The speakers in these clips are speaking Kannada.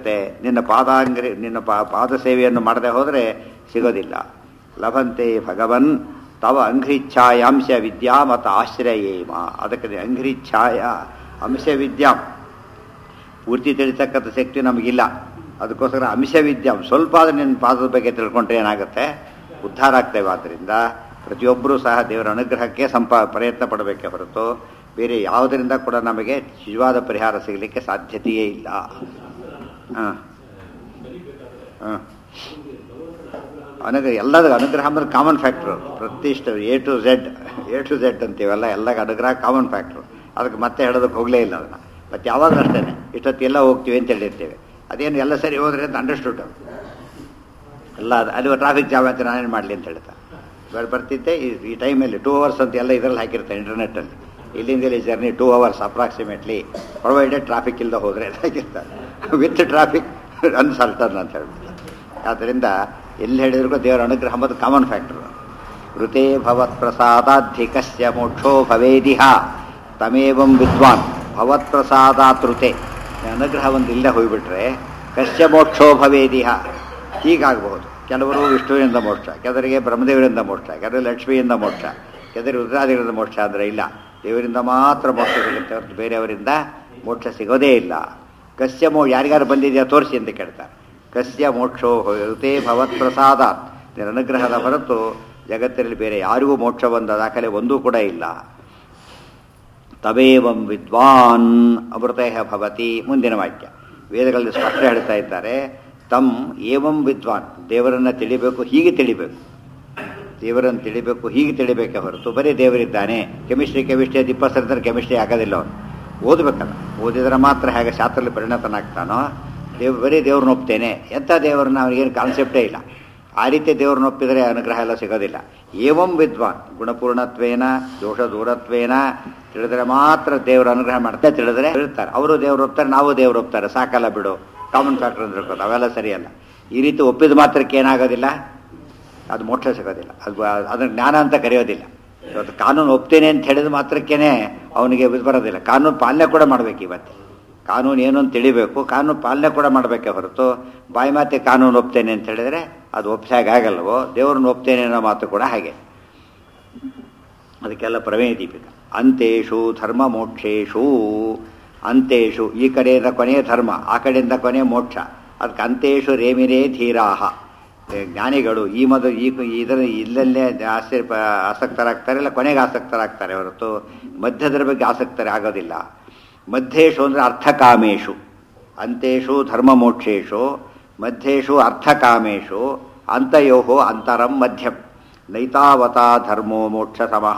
ಸಿಗುತ್ತೆ ನಿನ್ನ ಪಾದಾಂಗ್ರಿ ನಿನ್ನ ಪಾ ಪಾದ ಸೇವೆಯನ್ನು ಮಾಡದೆ ಹೋದರೆ ಸಿಗೋದಿಲ್ಲ ಲಭಂತೆ ಭಗವನ್ ತವ ಅಂಘ್ರಿಚ್ಛಾಯಾಂಶ ವಿದ್ಯಾ ಮತ್ತು ಆಶ್ರಯೇಮ ಅದಕ್ಕೆ ಅಂಘ್ರಿಚ್ಛಾಯ ಅಂಶ ವಿದ್ಯಾಂ ಪೂರ್ತಿ ತಿಳಿತಕ್ಕಂಥ ಶಕ್ತಿ ನಮಗಿಲ್ಲ ಅದಕ್ಕೋಸ್ಕರ ಅಂಶವಿದ್ಯಾಂ ಸ್ವಲ್ಪ ಆದ್ರೆ ನಿನ್ನ ಪಾದದ ಬಗ್ಗೆ ತಿಳ್ಕೊಂಡ್ರೆ ಏನಾಗುತ್ತೆ ಉದ್ಧಾರ ಆಗ್ತೇವೆ ಆದ್ದರಿಂದ ಪ್ರತಿಯೊಬ್ಬರೂ ಸಹ ದೇವರ ಅನುಗ್ರಹಕ್ಕೆ ಸಂಪ ಪ್ರಯತ್ನ ಪಡಬೇಕೆ ಹೊರತು ಬೇರೆ ಯಾವುದರಿಂದ ಕೂಡ ನಮಗೆ ನಿಜವಾದ ಪರಿಹಾರ ಸಿಗಲಿಕ್ಕೆ ಸಾಧ್ಯತೆಯೇ ಇಲ್ಲ ಹಾಂ ಹಾಂ ಅನುಗ್ರಹ ಎಲ್ಲದ ಅನುಗ್ರಹ ಅಂದ್ರೆ ಕಾಮನ್ ಫ್ಯಾಕ್ಟ್ರು ಪ್ರತಿಷ್ಠ A to Z A to Z ಅಂತೀವಲ್ಲ ಎಲ್ಲ ಅನುಗ್ರಹ ಕಾಮನ್ ಫ್ಯಾಕ್ಟ್ರು ಅದಕ್ಕೆ ಮತ್ತೆ ಹೇಳೋದಕ್ಕೆ ಹೋಗಲೇ ಇಲ್ಲ ಅದನ್ನು ಮತ್ತು ಯಾವಾಗಲೂ ಅಷ್ಟೇ ಇಷ್ಟೊತ್ತೆಲ್ಲ ಹೋಗ್ತೀವಿ ಅಂತ ಹೇಳಿರ್ತೇವೆ ಅದೇನು ಎಲ್ಲ ಸರಿ ಹೋದ್ರೆ ಅಂತ ಅಂಡರ್ಸ್ಟುಡ್ ಎಲ್ಲ ಅದು ಅಲ್ಲಿ ಟ್ರಾಫಿಕ್ ಜಾಮ್ ಅಂತ ನಾನೇನು ಮಾಡಲಿ ಅಂತ ಹೇಳ್ತಾ ಬೇಡ ಬರ್ತಿದ್ದೆ ಈ- ಈ ಟೈಮಲ್ಲಿ ಟೂ ಅವರ್ಸ್ ಅಂತ ಎಲ್ಲ ಇದರಲ್ಲಿ ಹಾಕಿರ್ತಾರೆ ಇಂಟರ್ನೆಟ್ಟಲ್ಲಿ ಇಲ್ಲಿಂದ ಇಲ್ಲಿ journey two hours approximately provided traffic ಇಲ್ಲದೆ ಹೋದರೆ ಅಂತ ಹಾಕಿರ್ತಾರೆ ವಿತ್ ಟ್ರಾಫಿಕ್ ಅನ್ಸಲ್ಟನ್ ಅಂತ ಹೇಳ್ಬಿಟ್ಟು ಆದ್ದರಿಂದ ಎಲ್ಲಿ ಹೇಳಿದ್ರು ದೇವರ ಅನುಗ್ರಹ ಮತ್ತು ಕಾಮನ್ ಫ್ಯಾಕ್ಟರ್ ಋತೆ ಭವತ್ ಪ್ರಸಾದಾಧಿಕಸ್ಯ ಮೋಕ್ಷೋ ಭವೇದಿಹ ತಮೇವಂ ವಿದ್ವಾನ್ ಭವತ್ ಪ್ರಸಾದಾತ್ ಋತೆ ಅನುಗ್ರಹ ಒಂದು ಇಲ್ಲದೆ ಹೋಗ್ಬಿಟ್ರೆ ಕಶ್ಯ ಮೋಕ್ಷೋ ಭವೇದಿಹ ಹೀಗಾಗಬಹುದು ಕೆಲವರು ವಿಷ್ಣುವಿನಿಂದ ಮೋಕ್ಷ ಕೆಲವರಿಗೆ ಬ್ರಹ್ಮದೇವರಿಂದ ಮೋಕ್ಷ ಕೆಲವರು ಲಕ್ಷ್ಮಿಯಿಂದ ಮೋಕ್ಷ ಕೆಲವರು ರುದ್ರಾದಿಗಳಿಂದ ಮೋಕ್ಷ ಅಂದರೆ ಇಲ್ಲ ದೇವರಿಂದ ಮಾತ್ರ ಮೋಕ್ಷ ಸಿಗುತ್ತೆ ಹೊರತು ಬೇರೆಯವರಿಂದ ಮೋಕ್ಷ ಸಿಗೋದೇ ಇಲ್ಲ ಕಸ್ಯ ಮೋ ಯಾರಿಗಾರು ಬಂದಿದೆಯಾ ತೋರಿಸಿ ಅಂತ ಕೇಳ್ತಾರೆ ಕಸ್ಯ ಮೋಕ್ಷೋ ಋತೆ ಭವತ್ ಪ್ರಸಾದಾತ್ ನಿನ್ನ ಅನುಗ್ರಹದ ಹೊರತು ಜಗತ್ತಿನಲ್ಲಿ ಬೇರೆ ಯಾರಿಗೂ ಮೋಕ್ಷ ಬಂದ ದಾಖಲೆ ಒಂದೂ ಕೂಡ ಇಲ್ಲ ತವೇವಂ ವಿದ್ವಾನ್ ಅಮೃತೇಹ ಭವತಿ ಮುಂದಿನ ವಾಕ್ಯ ವೇದಗಳಲ್ಲಿ ಸ್ಪಷ್ಟ ಹೇಳ್ತಾ ಇದ್ದಾರೆ ತಮ್ ಏವಂ ವಿದ್ವಾನ್ ದೇವರನ್ನು ತಿಳಿಬೇಕು ಹೀಗೆ ತಿಳಿಬೇಕು ದೇವರನ್ನು ತಿಳಿಬೇಕು ಹೀಗೆ ತಿಳಿಬೇಕೆ ಹೊರತು ಬರೀ ದೇವರಿದ್ದಾನೆ ಕೆಮಿಸ್ಟ್ರಿ ಕೆಮಿಸ್ಟ್ರಿ ಅದು ಇಪ್ಪತ್ತು ಸರಿ ಕೆಮಿಸ್ಟ್ರಿ ಆಗೋದಿಲ್ಲ ಅವನು ಓದಬೇಕಲ್ಲ ಓದಿದ್ರೆ ಮಾತ್ರ ಹೇಗೆ ಶಾಸ್ತ್ರದಲ್ಲಿ ಪರಿಣತನಾಗ್ತಾನೋ ದೇವ್ ಬರೀ ದೇವ್ರನ್ನ ಒಪ್ತೇನೆ ಎಂಥ ದೇವರನ್ನ ಅವನಿಗೇನು ಕಾನ್ಸೆಪ್ಟೇ ಇಲ್ಲ ಆ ರೀತಿ ದೇವ್ರನ್ನ ಒಪ್ಪಿದರೆ ಅನುಗ್ರಹ ಎಲ್ಲ ಸಿಗೋದಿಲ್ಲ ಏವಂ ವಿದ್ವಾನ್ ಗುಣಪೂರ್ಣತ್ವೇನ ದೋಷ ದೂರತ್ವೇನ ತಿಳಿದ್ರೆ ಮಾತ್ರ ದೇವರ ಅನುಗ್ರಹ ಮಾಡ್ತಾ ತಿಳಿದ್ರೆ ಹೇಳ್ತಾರೆ ಅವರು ದೇವ್ರು ಒಪ್ತಾರೆ ನಾವು ದೇವ್ರು ಒಪ್ತಾರೆ ಸಾಕಲ್ಲ ಬಿಡು ಕಾಮನ್ ಫ್ಯಾಕ್ಟರ್ ಅಂತ ಹೇಳ್ಬೋದು ಅವೆಲ್ಲ ಸರಿಯಲ್ಲ ಈ ರೀತಿ ಒಪ್ಪಿದ ಮಾತ್ರಕ್ಕೆ ಏನಾಗೋದಿಲ್ಲ ಅದು ಮೋಕ್ಷ ಸಿಗೋದಿಲ್ಲ ಅದು ಅದನ್ನು ಜ್ಞಾನ ಅಂತ ಕರೆಯೋದಿಲ್ಲ ಇವತ್ತು ಕಾನೂನು ಒಪ್ತೇನೆ ಅಂತ ಹೇಳಿದ ಮಾತ್ರಕ್ಕೇನೆ ಅವನಿಗೆ ಇದು ಬರೋದಿಲ್ಲ ಕಾನೂನು ಪಾಲನೆ ಕೂಡ ಮಾಡಬೇಕು ಇವತ್ತು ಕಾನೂನು ಏನು ಅಂತ ತಿಳಿಬೇಕು ಕಾನೂನು ಪಾಲನೆ ಕೂಡ ಮಾಡಬೇಕೆ ಹೊರತು ಬಾಯಿ ಮಾತೆ ಕಾನೂನು ಒಪ್ತೇನೆ ಅಂತ ಹೇಳಿದರೆ ಅದು ಒಪ್ಸಾಗ ಆಗಲ್ವೋ ದೇವ್ರನ್ನ ಒಪ್ತೇನೆ ಅನ್ನೋ ಮಾತು ಕೂಡ ಹಾಗೆ ಅದಕ್ಕೆಲ್ಲ ಪ್ರಮೇಯ ದೀಪಿಕ ಅಂತೇಶು ಧರ್ಮ ಮೋಕ್ಷೇಶು ಅಂತೇಶು ಈ ಕಡೆಯಿಂದ ಕೊನೆಯ ಧರ್ಮ ಆ ಕಡೆಯಿಂದ ಕೊನೆಯ ಮೋಕ್ಷ ಅದಕ್ಕೆ ಅಂತೇಶು ರೇಮಿರೇ ಧೀರಾಹ ಏ, ಜ್ಞಾನಿಗಳು ಈ ಮೊದಲು ಈ ಇದರ ಇಲ್ಲಲ್ಲೇ ಆಸೆ ಆಸಕ್ತರಾಗ್ತಾರೆ ಇಲ್ಲ ಕೊನೆಗೆ ಆಸಕ್ತರಾಗ್ತಾರೆ ಹೊರತು ಮಧ್ಯದರ ಬಗ್ಗೆ ಆಸಕ್ತರೇ ಆಗೋದಿಲ್ಲ ಮಧ್ಯೇಶು ಅಂದರೆ ಅರ್ಥಕಾಮೇಶು ಅಂತೇಶು ಧರ್ಮ ಮೋಕ್ಷೇಶು ಮಧ್ಯೇಶು ಅರ್ಥಕಾಮೇಶು ಅಂತಯೋ ಅಂತರಂ ಮಧ್ಯಂ ನೈತಾವತ ಧರ್ಮೋ ಮೋಕ್ಷ ಸಮಃ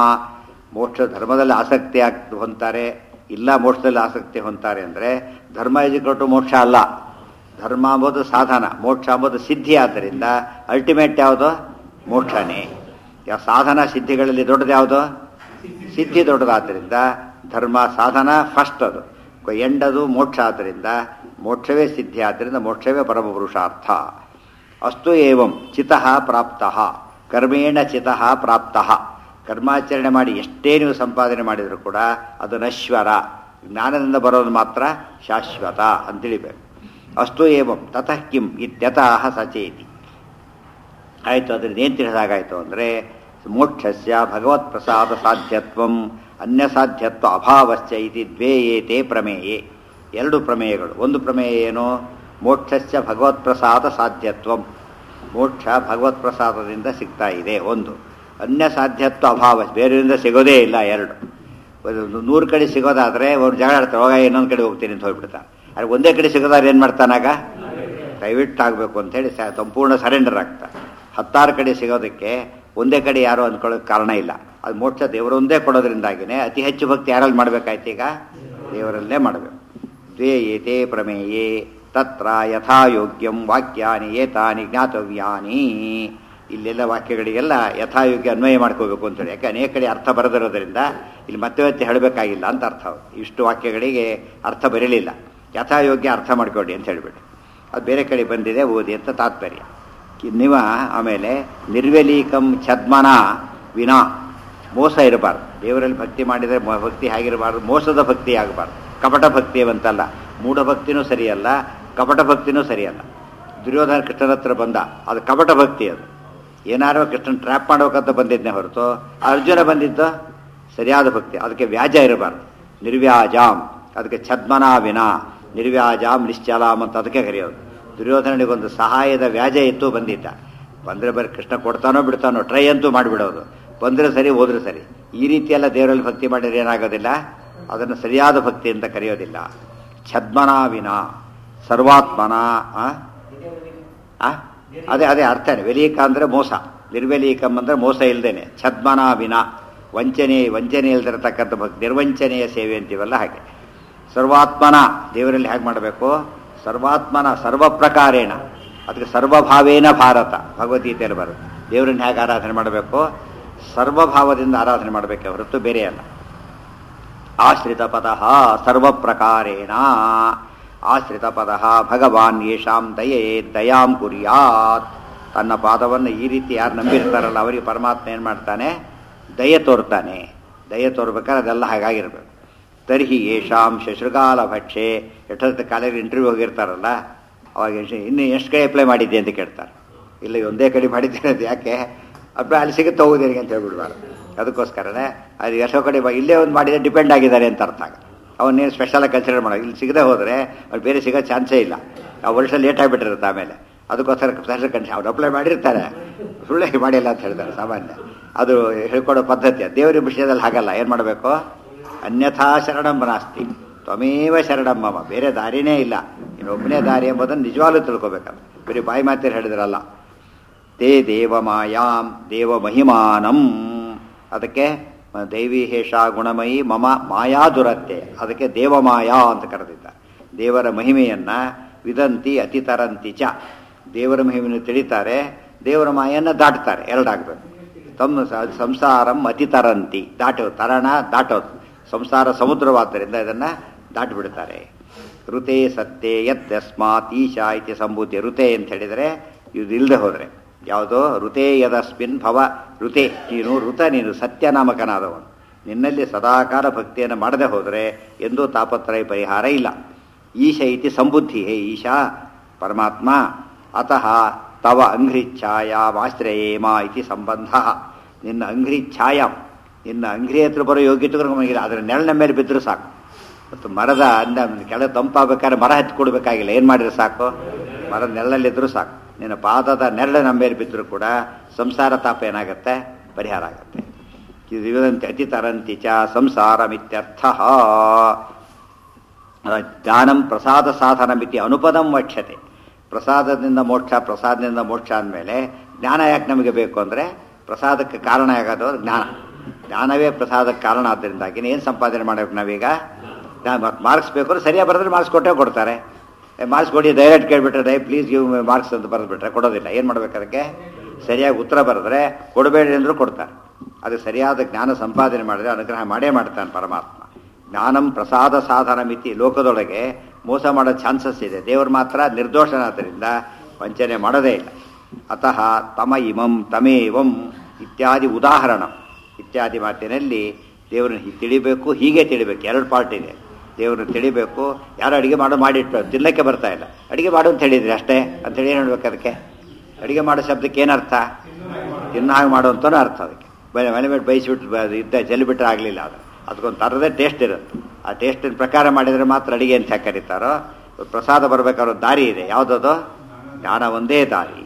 ಮೋಕ್ಷ ಧರ್ಮದಲ್ಲಿ ಆಸಕ್ತಿ ಆಗ್ ಹೊಂತಾರೆ ಇಲ್ಲ ಮೋಕ್ಷದಲ್ಲಿ ಆಸಕ್ತಿ ಹೊಂತಾರೆ ಅಂದರೆ ಧರ್ಮ ಇಜಿಕೊಟ್ಟು ಮೋಕ್ಷ ಅಲ್ಲ ಧರ್ಮ ಅಂಬೋದು ಸಾಧನ ಮೋಕ್ಷ ಅಂಬೋದು ಸಿದ್ಧಿ ಆದ್ದರಿಂದ ಅಲ್ಟಿಮೇಟ್ ಯಾವುದು ಮೋಕ್ಷನೇ ಯಾವ ಸಾಧನ ಸಿದ್ಧಿಗಳಲ್ಲಿ ದೊಡ್ಡದು ಯಾವುದು ಸಿದ್ಧಿ ದೊಡ್ಡದಾದ್ದರಿಂದ ಧರ್ಮ ಸಾಧನ ಫಸ್ಟ್ ಅದು ಎಂಡದು ಮೋಕ್ಷ ಆದ್ದರಿಂದ ಮೋಕ್ಷವೇ ಸಿದ್ಧಿ ಆದ್ದರಿಂದ ಮೋಕ್ಷವೇ ಪರಮ ಪುರುಷಾರ್ಥ ಅಸ್ತು ಏವಂ ಚಿತಃ ಪ್ರಾಪ್ತಃ ಕರ್ಮೇಣ ಚಿತಃ ಪ್ರಾಪ್ತಃ ಕರ್ಮಾಚರಣೆ ಮಾಡಿ ಎಷ್ಟೇ ನೀವು ಸಂಪಾದನೆ ಮಾಡಿದರೂ ಕೂಡ ಅದು ನಶ್ವರ ಜ್ಞಾನದಿಂದ ಬರೋದು ಮಾತ್ರ ಶಾಶ್ವತ ಅಂತ ತಿಳಿಬೇಕು ಅಸ್ತು ಏವಂ ತತಃ ಕಿಂ ಇತ್ಯತಃ ಸಚೇತಿ ಆಯಿತು ಅದರಿಂದ ಏನು ತಿಳಿದಾಗಾಯಿತು ಅಂದರೆ ಮೋಕ್ಷಸ್ಯ ಭಗವತ್ ಪ್ರಸಾದ ಸಾಧ್ಯತ್ವಂ ಅನ್ಯ ಸಾಧ್ಯತ್ವ ಅಭಾವಶ್ಚ ಇತಿ ದ್ವೇ ಏತೆ ಪ್ರಮೇಯೇ ಎರಡು ಪ್ರಮೇಯಗಳು ಒಂದು ಪ್ರಮೇಯ ಏನು ಮೋಕ್ಷಸ್ಯ ಭಗವತ್ ಪ್ರಸಾದ ಸಾಧ್ಯತ್ವಂ ಮೋಕ್ಷ ಭಗವತ್ ಪ್ರಸಾದದಿಂದ ಸಿಗ್ತಾ ಇದೆ ಒಂದು ಅನ್ಯ ಸಾಧ್ಯತ್ವ ಅಭಾವ ಬೇರೆಯಿಂದ ಸಿಗೋದೇ ಇಲ್ಲ ಎರಡು ಒಂದು ನೂರು ಕಡೆ ಸಿಗೋದಾದರೆ ಅವ್ರು ಜಗಳ ಆಡ್ತಾರೆ ಹೋಗ ಇನ್ನೊಂದು ಕಡೆ ಹೋಗ್ತೀನಿ ಅಂತ ಹೋಗ್ಬಿಡ್ತಾರೆ ಆದರೆ ಒಂದೇ ಕಡೆ ಸಿಗೋದಾದ್ರೆ ಏನು ಮಾಡ್ತಾನಾಗ ದಯವಿಟ್ಟು ಆಗಬೇಕು ಅಂತೇಳಿ ಸ ಸಂಪೂರ್ಣ ಸರೆಂಡರ್ ಆಗ್ತಾರೆ ಹತ್ತಾರು ಕಡೆ ಸಿಗೋದಕ್ಕೆ ಒಂದೇ ಕಡೆ ಯಾರು ಅಂದ್ಕೊಳ್ಳೋಕೆ ಕಾರಣ ಇಲ್ಲ ಅದು ಮೋಕ್ಷ ದೇವರೊಂದೇ ಕೊಡೋದ್ರಿಂದಾಗಿನೇ ಅತಿ ಹೆಚ್ಚು ಭಕ್ತಿ ಯಾರಲ್ಲಿ ಮಾಡಬೇಕಾಯ್ತು ಈಗ ದೇವರಲ್ಲೇ ಮಾಡಬೇಕು ದ್ವೇ ಏತೇ ಪ್ರಮೇಯೇ ತತ್ರ ಯಥಾಯೋಗ್ಯಂ ವಾಕ್ಯಾನಿ ಏತಾನಿ ಜ್ಞಾತವ್ಯಾನಿ ಇಲ್ಲೆಲ್ಲ ವಾಕ್ಯಗಳಿಗೆಲ್ಲ ಯಥಾಯೋಗ್ಯ ಅನ್ವಯ ಮಾಡ್ಕೋಬೇಕು ಅಂತೇಳಿ ಯಾಕೆ ಅನೇಕ ಕಡೆ ಅರ್ಥ ಬರದಿರೋದ್ರಿಂದ ಇಲ್ಲಿ ಮತ್ತೆ ಮತ್ತೆ ಹೇಳಬೇಕಾಗಿಲ್ಲ ಅಂತ ಅರ್ಥ ಇಷ್ಟು ವಾಕ್ಯಗಳಿಗೆ ಅರ್ಥ ಬರಲಿಲ್ಲ ಯಥಾಯೋಗ್ಯ ಅರ್ಥ ಮಾಡ್ಕೊಳ್ಳಿ ಅಂತ ಹೇಳಿಬಿಟ್ಟು ಅದು ಬೇರೆ ಕಡೆ ಬಂದಿದೆ ಓದಿ ಅಂತ ತಾತ್ಪರ್ಯ ನೀವ ಆಮೇಲೆ ನಿರ್ವೆಲೀಕಂ ಛದ್ಮನ ವಿನಾ ಮೋಸ ಇರಬಾರ್ದು ದೇವರಲ್ಲಿ ಭಕ್ತಿ ಮಾಡಿದರೆ ಮ- ಭಕ್ತಿ ಹೇಗಿರಬಾರ್ದು ಮೋಸದ ಭಕ್ತಿ ಆಗಬಾರ್ದು ಕಪಟ ಭಕ್ತಿ ಅಂತಲ್ಲ ಮೂಢ ಭಕ್ತಿನೂ ಸರಿಯಲ್ಲ ಕಪಟ ಭಕ್ತಿನೂ ಸರಿಯಲ್ಲ ದುರ್ಯೋಧನ ಕೃಷ್ಣನ ಹತ್ರ ಬಂದ ಅದು ಕಪಟ ಭಕ್ತಿ ಅದು ಏನಾರು ಕೃಷ್ಣನ್ ಟ್ರ್ಯಾಪ್ ಮಾಡ್ಬೇಕಂತ ಬಂದಿದ್ನೇ ಹೊರತು ಅರ್ಜುನ ಬಂದಿದ್ದು ಸರಿಯಾದ ಭಕ್ತಿ ಅದಕ್ಕೆ ವ್ಯಾಜ ಇರಬಾರ್ದು ನಿರ್ವ್ಯಾಜಾಮ್ ಅದಕ್ಕೆ ಛದ್ಮನಾ ವಿನ ನಿರ್ವ್ಯಾಜಾಮ್ ನಿಶ್ಚಲಾಮ್ ಅಂತ ಅದಕ್ಕೆ ಕರೆಯೋದು ದುರ್ಯೋಧನನಿಗೊಂದು ಸಹಾಯದ ವ್ಯಾಜ ಇತ್ತು ಬಂದಿದ್ದ ಬಂದರೆ ಬರೀ ಕೃಷ್ಣ ಕೊಡ್ತಾನೋ ಬಿಡ್ತಾನೋ ಟ್ರೈ ಅಂತೂ ಮಾಡಿಬಿಡೋದು ಬಂದರೆ ಸರಿ ಹೋದ್ರೆ ಸರಿ ಈ ರೀತಿಯೆಲ್ಲ ದೇವರಲ್ಲಿ ಭಕ್ತಿ ಮಾಡಿದ್ರೆ ಏನಾಗೋದಿಲ್ಲ ಅದನ್ನು ಸರಿಯಾದ ಭಕ್ತಿ ಅಂತ ಕರೆಯೋದಿಲ್ಲ ಛದ್ಮನಾ ವಿನ ಸರ್ವಾತ್ಮನ ಆ? ಆ? ಅದೇ ಅದೇ ಅರ್ಥನೇ ವೆಲೀಕ ಅಂದರೆ ಮೋಸ ನಿರ್ವೆಲೀಕಂ ಅಂದರೆ ಮೋಸ ಇಲ್ದೇನೆ ಛದ್ಮನ ವಿನ ವಂಚನೆ ವಂಚನೆ ಇಲ್ದಿರತಕ್ಕಂಥ ಭಕ್ತಿ ನಿರ್ವಂಚನೆಯ ಸೇವೆ ಅಂತೀವಲ್ಲ ಹಾಗೆ ಸರ್ವಾತ್ಮನ ದೇವರಲ್ಲಿ ಹೇಗೆ ಮಾಡಬೇಕು ಸರ್ವಾತ್ಮನ ಸರ್ವ ಪ್ರಕಾರೇಣ ಅದಕ್ಕೆ ಸರ್ವಭಾವೇನ ಭಾರತ ಭಗವದ್ಗೀತೆಯಲ್ಲಿ ಬರುತ್ತೆ ದೇವರನ್ನ ಹೇಗೆ ಆರಾಧನೆ ಮಾಡಬೇಕು ಸರ್ವಭಾವದಿಂದ ಆರಾಧನೆ ಮಾಡಬೇಕೆ ಹೊರತು ಬೇರೆ ಅಲ್ಲ ಆಶ್ರಿತ ಪದ ಸರ್ವ ಪ್ರಕಾರೇಣ ಆಶ್ರಿತ ಪದ ಭಗವಾನ್ ಯೇಷಾಂ ದಯೇ ದಯಾಂ ಕುರ್ಯಾತ್ ತನ್ನ ಪಾದವನ್ನು ಈ ರೀತಿ ಯಾರು ನಂಬಿರ್ತಾರಲ್ಲ ಅವರಿಗೆ ಪರಮಾತ್ಮ ಏನು ಮಾಡ್ತಾನೆ ದಯೆ ತೋರ್ತಾನೆ ದಯೆ ತೋರ್ಬೇಕಾದ್ರೆ ಅದೆಲ್ಲ ಹಾಗಾಗಿರ್ಬೇಕು ತರ್ಹಿ ಯೇಷಾಂ ಶಶೃಗಾಲ ಭಕ್ಷೆ ಎಷ್ಟೊತ್ತ ಕಾಲೇಜ್ ಇಂಟರ್ವ್ಯೂ ಹೋಗಿರ್ತಾರಲ್ಲ ಅವಾಗ ಎಷ್ಟು- ಇನ್ನು ಎಷ್ಟು ಕಡೆ ಅಪ್ಲೈ ಮಾಡಿದ್ದೆ ಅಂತ ಕೇಳ್ತಾರೆ ಇಲ್ಲ ಒಂದೇ ಕಡೆ ಮಾಡಿದ್ದೇನೆ ಅದು ಯಾಕೆ ಅಪ್ಲೈ ಅಲ್ಲಿ ಸಿಗುತ್ತೆ ಹೋಗುದೇನಿಗೆ ಅಂತ ಹೇಳ್ಬಿಡ್ಬಾರ್ದು ಅದಕ್ಕೋಸ್ಕರನೇ ಅದು ಎಷ್ಟೋ ಕಡೆ ಬ- ಇಲ್ಲೇ ಒಂದು ಮಾಡಿದ್ರೆ ಡಿಪೆಂಡ್ ಆಗಿದ್ದಾರೆ ಅಂತ ಅರ್ಥ ಆಗ ಅವನ್ನೇನು ಸ್ಪೆಷಲಾಗಿ ಕನ್ಸಿಡರ್ ಮಾಡೋ ಇಲ್ಲಿ ಸಿಗದೆ ಹೋದರೆ ಅವ್ರು ಬೇರೆ ಸಿಗೋ ಚಾನ್ಸೇ ಇಲ್ಲ ಆ ವರ್ಷ ಲೇಟ್ ಆಗಿಬಿಟ್ಟಿರುತ್ತೆ ಆಮೇಲೆ ಅದಕ್ಕೋಸ್ಕರ ಸ್ಪೆಷಲ್ ಕಂಡೀಷನ್ ಅವ್ರು ಅಪ್ಲೈ ಮಾಡಿರ್ತಾರೆ ಸುಳ್ಳೇ ಮಾಡಿಲ್ಲ ಅಂತ ಹೇಳ್ತಾರೆ ಸಾಮಾನ್ಯ ಅದು ಹೇಳ್ಕೊಡೋ ಪದ್ಧತಿ ದೇವರ ವಿಷಯದಲ್ಲಿ ಹಾಗಲ್ಲ ಏನು ಮಾಡಬೇಕು ಅನ್ಯಥಾ ಶರಣಂ ನಾಸ್ತಿ ತ್ವಮೇವ ಶರಣಂ ಮಮ ಬೇರೆ ದಾರಿನೇ ಇಲ್ಲ ಇನ್ನೊಬ್ಬನೇ ದಾರಿ ಎಂಬುದನ್ನು ನಿಜವಾಗ್ಲೂ ತಿಳ್ಕೊಬೇಕಲ್ಲ ಬರೀ ಬಾಯಿ ಮಾತೇರು ಹೇಳಿದ್ರಲ್ಲ ತೇ ದೇವಮಾಯಾಂ ದೇವಮಹಿಮಾನಂ ಅದಕ್ಕೆ ದೈವಿ ಹೇಷ ಗುಣಮಯಿ ಮಮ ಮಾಯಾ ದುರತ್ತೆ ಅದಕ್ಕೆ ದೇವಮಾಯಾ ಅಂತ ಕರೆದಿದ್ದ ದೇವರ ಮಹಿಮೆಯನ್ನ ವಿದಂತಿ ಅತಿತರಂತಿ ಚ ದೇವರ ಮಹಿಮೆಯನ್ನು ತಿಳಿತಾರೆ ದೇವರ ಮಾಯನ್ನು ದಾಟ್ತಾರೆ ಎರಡಾಗಬೇಕು ತಮ್ಮ ಸ- ಸಂಸಾರಂ ಅತಿತರಂತಿ ದಾಟೋದು ತರಣ ದಾಟೋದು ಸಂಸಾರ ಸಮುದ್ರವಾದ್ದರಿಂದ ಇದನ್ನು ದಾಟಿಬಿಡ್ತಾರೆ ಋತೆ ಸತ್ಯೆ ಯಸ್ಮಾತ್ ಈಶಾ ಇತಿ ಸಂಬುದ್ಧಿ ಋತೆ ಅಂತ ಹೇಳಿದರೆ ಇದು ಇಲ್ಲದೆ ಹೋದರೆ ಯಾವುದೋ ಋತೆ ಯದಸ್ಮಿನ್ ಭವ ಋತೆ ನೀನು ಋತ ನೀನು ಸತ್ಯನಾಮಕನಾದವನು ನಿನ್ನಲ್ಲಿ ಸದಾಕಾಲ ಭಕ್ತಿಯನ್ನು ಮಾಡದೆ ಹೋದರೆ ಎಂದೂ ತಾಪತ್ರಯ ಪರಿಹಾರ ಇಲ್ಲ ಈಶ ಇತಿ ಸಂಬುದ್ಧಿ ಹೇ ಈಶಾ ಪರಮಾತ್ಮ ಅತಃ ತವ ಅಂಘ್ರಿಚ್ಛಾಯಾಮಾಶ್ರಯೇಮ ಇತಿ ಸಂಬಂಧ ನಿನ್ನ ಅಂಘ್ರಿಚ್ಛಾಯಾಮ್ ನಿನ್ನ ಅಂಘ್ರಿ ಹತ್ರ ಬರೋ ಯೋಗ್ಯತೆಗಳು ನಮಗಿಲ್ಲ ಅದರ ನೆರಳಿನ ಮೇಲೆ ಬಿದ್ದರೂ ಸಾಕು ಮತ್ತು ಮರದ ಅಂದ ಕೆಳಗೆ ತಂಪಾಗಬೇಕಾದ್ರೆ ಮರ ಹತ್ತಿ ಕೊಡಬೇಕಾಗಿಲ್ಲ ಏನು ಮಾಡಿದ್ರೆ ಸಾಕು ಮರದ ನೆರಳಲ್ಲಿದ್ದರೂ ಸಾಕು ನಿನ್ನ ಪಾದದ ನೆರಳು ನಮ್ಮ ಮೇಲೆ ಬಿದ್ದರೂ ಕೂಡ ಸಂಸಾರ ತಾಪ ಏನಾಗುತ್ತೆ ಪರಿಹಾರ ಆಗುತ್ತೆ ಇದು ಅತಿ ತರಂತಿ ಚ ಸಂಸಾರಮಿತ್ಯರ್ಥ ಜ್ಞಾನಂ ಪ್ರಸಾದ ಸಾಧನ ಮಿತಿ ಅನುಪದಂ ವಕ್ಷ್ಯತೆ ಪ್ರಸಾದದಿಂದ ಮೋಕ್ಷ ಪ್ರಸಾದದಿಂದ ಮೋಕ್ಷ ಅಂದಮೇಲೆ ಜ್ಞಾನ ಯಾಕೆ ನಮಗೆ ಬೇಕು ಅಂದರೆ ಪ್ರಸಾದಕ್ಕೆ ಕಾರಣ ಆಗೋದು ಜ್ಞಾನ ಜ್ಞಾನವೇ ಪ್ರಸಾದಕ್ಕೆ ಕಾರಣ ಆದ್ದರಿಂದಾಗಿ ಏನು ಸಂಪಾದನೆ ಮಾಡಬೇಕು ನಾವೀಗ ಮಾರ್ಕ್ಸ್ ಬೇಕು ಅಂದ್ರೆ ಸರಿಯಾಗಿ ಬರೆದ್ರೆ ಮಾರ್ಕ್ಸ್ ಕೊಟ್ಟೇ ಕೊಡ್ತಾರೆ ಮಾರ್ಕ್ಸ್ ಕೊಡಿ ಡೈರೆಕ್ಟ್ ಕೇಳಿಬಿಟ್ರೆ ದಯ ಪ್ಲೀಸ್ ಗಿವ್ ಮಾರ್ಕ್ಸ್ ಅಂತ ಬರೆದ್ಬಿಟ್ರೆ ಕೊಡೋದಿಲ್ಲ ಏನು ಮಾಡ್ಬೇಕು ಅದಕ್ಕೆ ಸರಿಯಾಗಿ ಉತ್ತರ ಬರೆದ್ರೆ ಕೊಡಬೇಡಿ ಅಂದರೂ ಕೊಡ್ತಾರೆ ಅದು ಸರಿಯಾದ ಜ್ಞಾನ ಸಂಪಾದನೆ ಮಾಡಿದ್ರೆ ಅನುಗ್ರಹ ಮಾಡೇ ಮಾಡ್ತಾನೆ ಪರಮಾತ್ಮ ಜ್ಞಾನಂ ಪ್ರಸಾದ ಸಾಧನ ಮಿತಿ ಲೋಕದೊಳಗೆ ಮೋಸ ಮಾಡೋ ಚಾನ್ಸಸ್ ಇದೆ ದೇವರು ಮಾತ್ರ ನಿರ್ದೋಷನಾದ್ದರಿಂದ ವಂಚನೆ ಮಾಡೋದೇ ಇಲ್ಲ ಅತಃ ತಮ ಇಮಂ ತಮೇವಂ ಇತ್ಯಾದಿ ಉದಾಹರಣ ಇತ್ಯಾದಿ ಮಾತಿನಲ್ಲಿ ದೇವರನ್ನ ಹೀಗೆ ತಿಳಿಬೇಕು ಹೀಗೆ ತಿಳಿಬೇಕು ಎರಡು ಪಾರ್ಟ್ ಇದೆ ದೇವ್ರನ್ನ ತಿಳಿಬೇಕು ಯಾರು ಅಡುಗೆ ಮಾಡೋ ಮಾಡಿಟ್ಟು ತಿನ್ನಕ್ಕೆ ಬರ್ತಾ ಇಲ್ಲ ಅಡುಗೆ ಮಾಡು ಅಂತ ಹೇಳಿದ್ರಿ ಅಷ್ಟೇ ಅಂತೇಳಿ ಏನು ಹೇಳ್ಬೇಕು ಅದಕ್ಕೆ ಅಡುಗೆ ಮಾಡೋ ಶಬ್ದಕ್ಕೆ ಏನರ್ಥ ತಿನ್ನ ಹಾಗೆ ಮಾಡು ಅಂತಲೂ ಅರ್ಥ ಅದಕ್ಕೆ ಬೈ- ಮನೆ ಮೇಲೆ ಬೈಸಿಬಿಟ್ಟು ಬ- ಇದ್ದ ಚೆಲ್ಲಿಬಿಟ್ರೆ ಆಗಲಿಲ್ಲ ಅದು ಅದಕ್ಕೊಂದು ಥರದೇ ಟೇಸ್ಟ್ ಇರುತ್ತೆ ಆ ಟೇಸ್ಟಿನ ಪ್ರಕಾರ ಮಾಡಿದರೆ ಮಾತ್ರ ಅಡುಗೆ ಅಂತ ಯಾಕೆ ಕರೀತಾರೋ ಪ್ರಸಾದ ಬರಬೇಕಾದ್ರೂ ದಾರಿ ಇದೆ ಯಾವುದದು ಜ್ಞಾನ ಒಂದೇ ದಾರಿ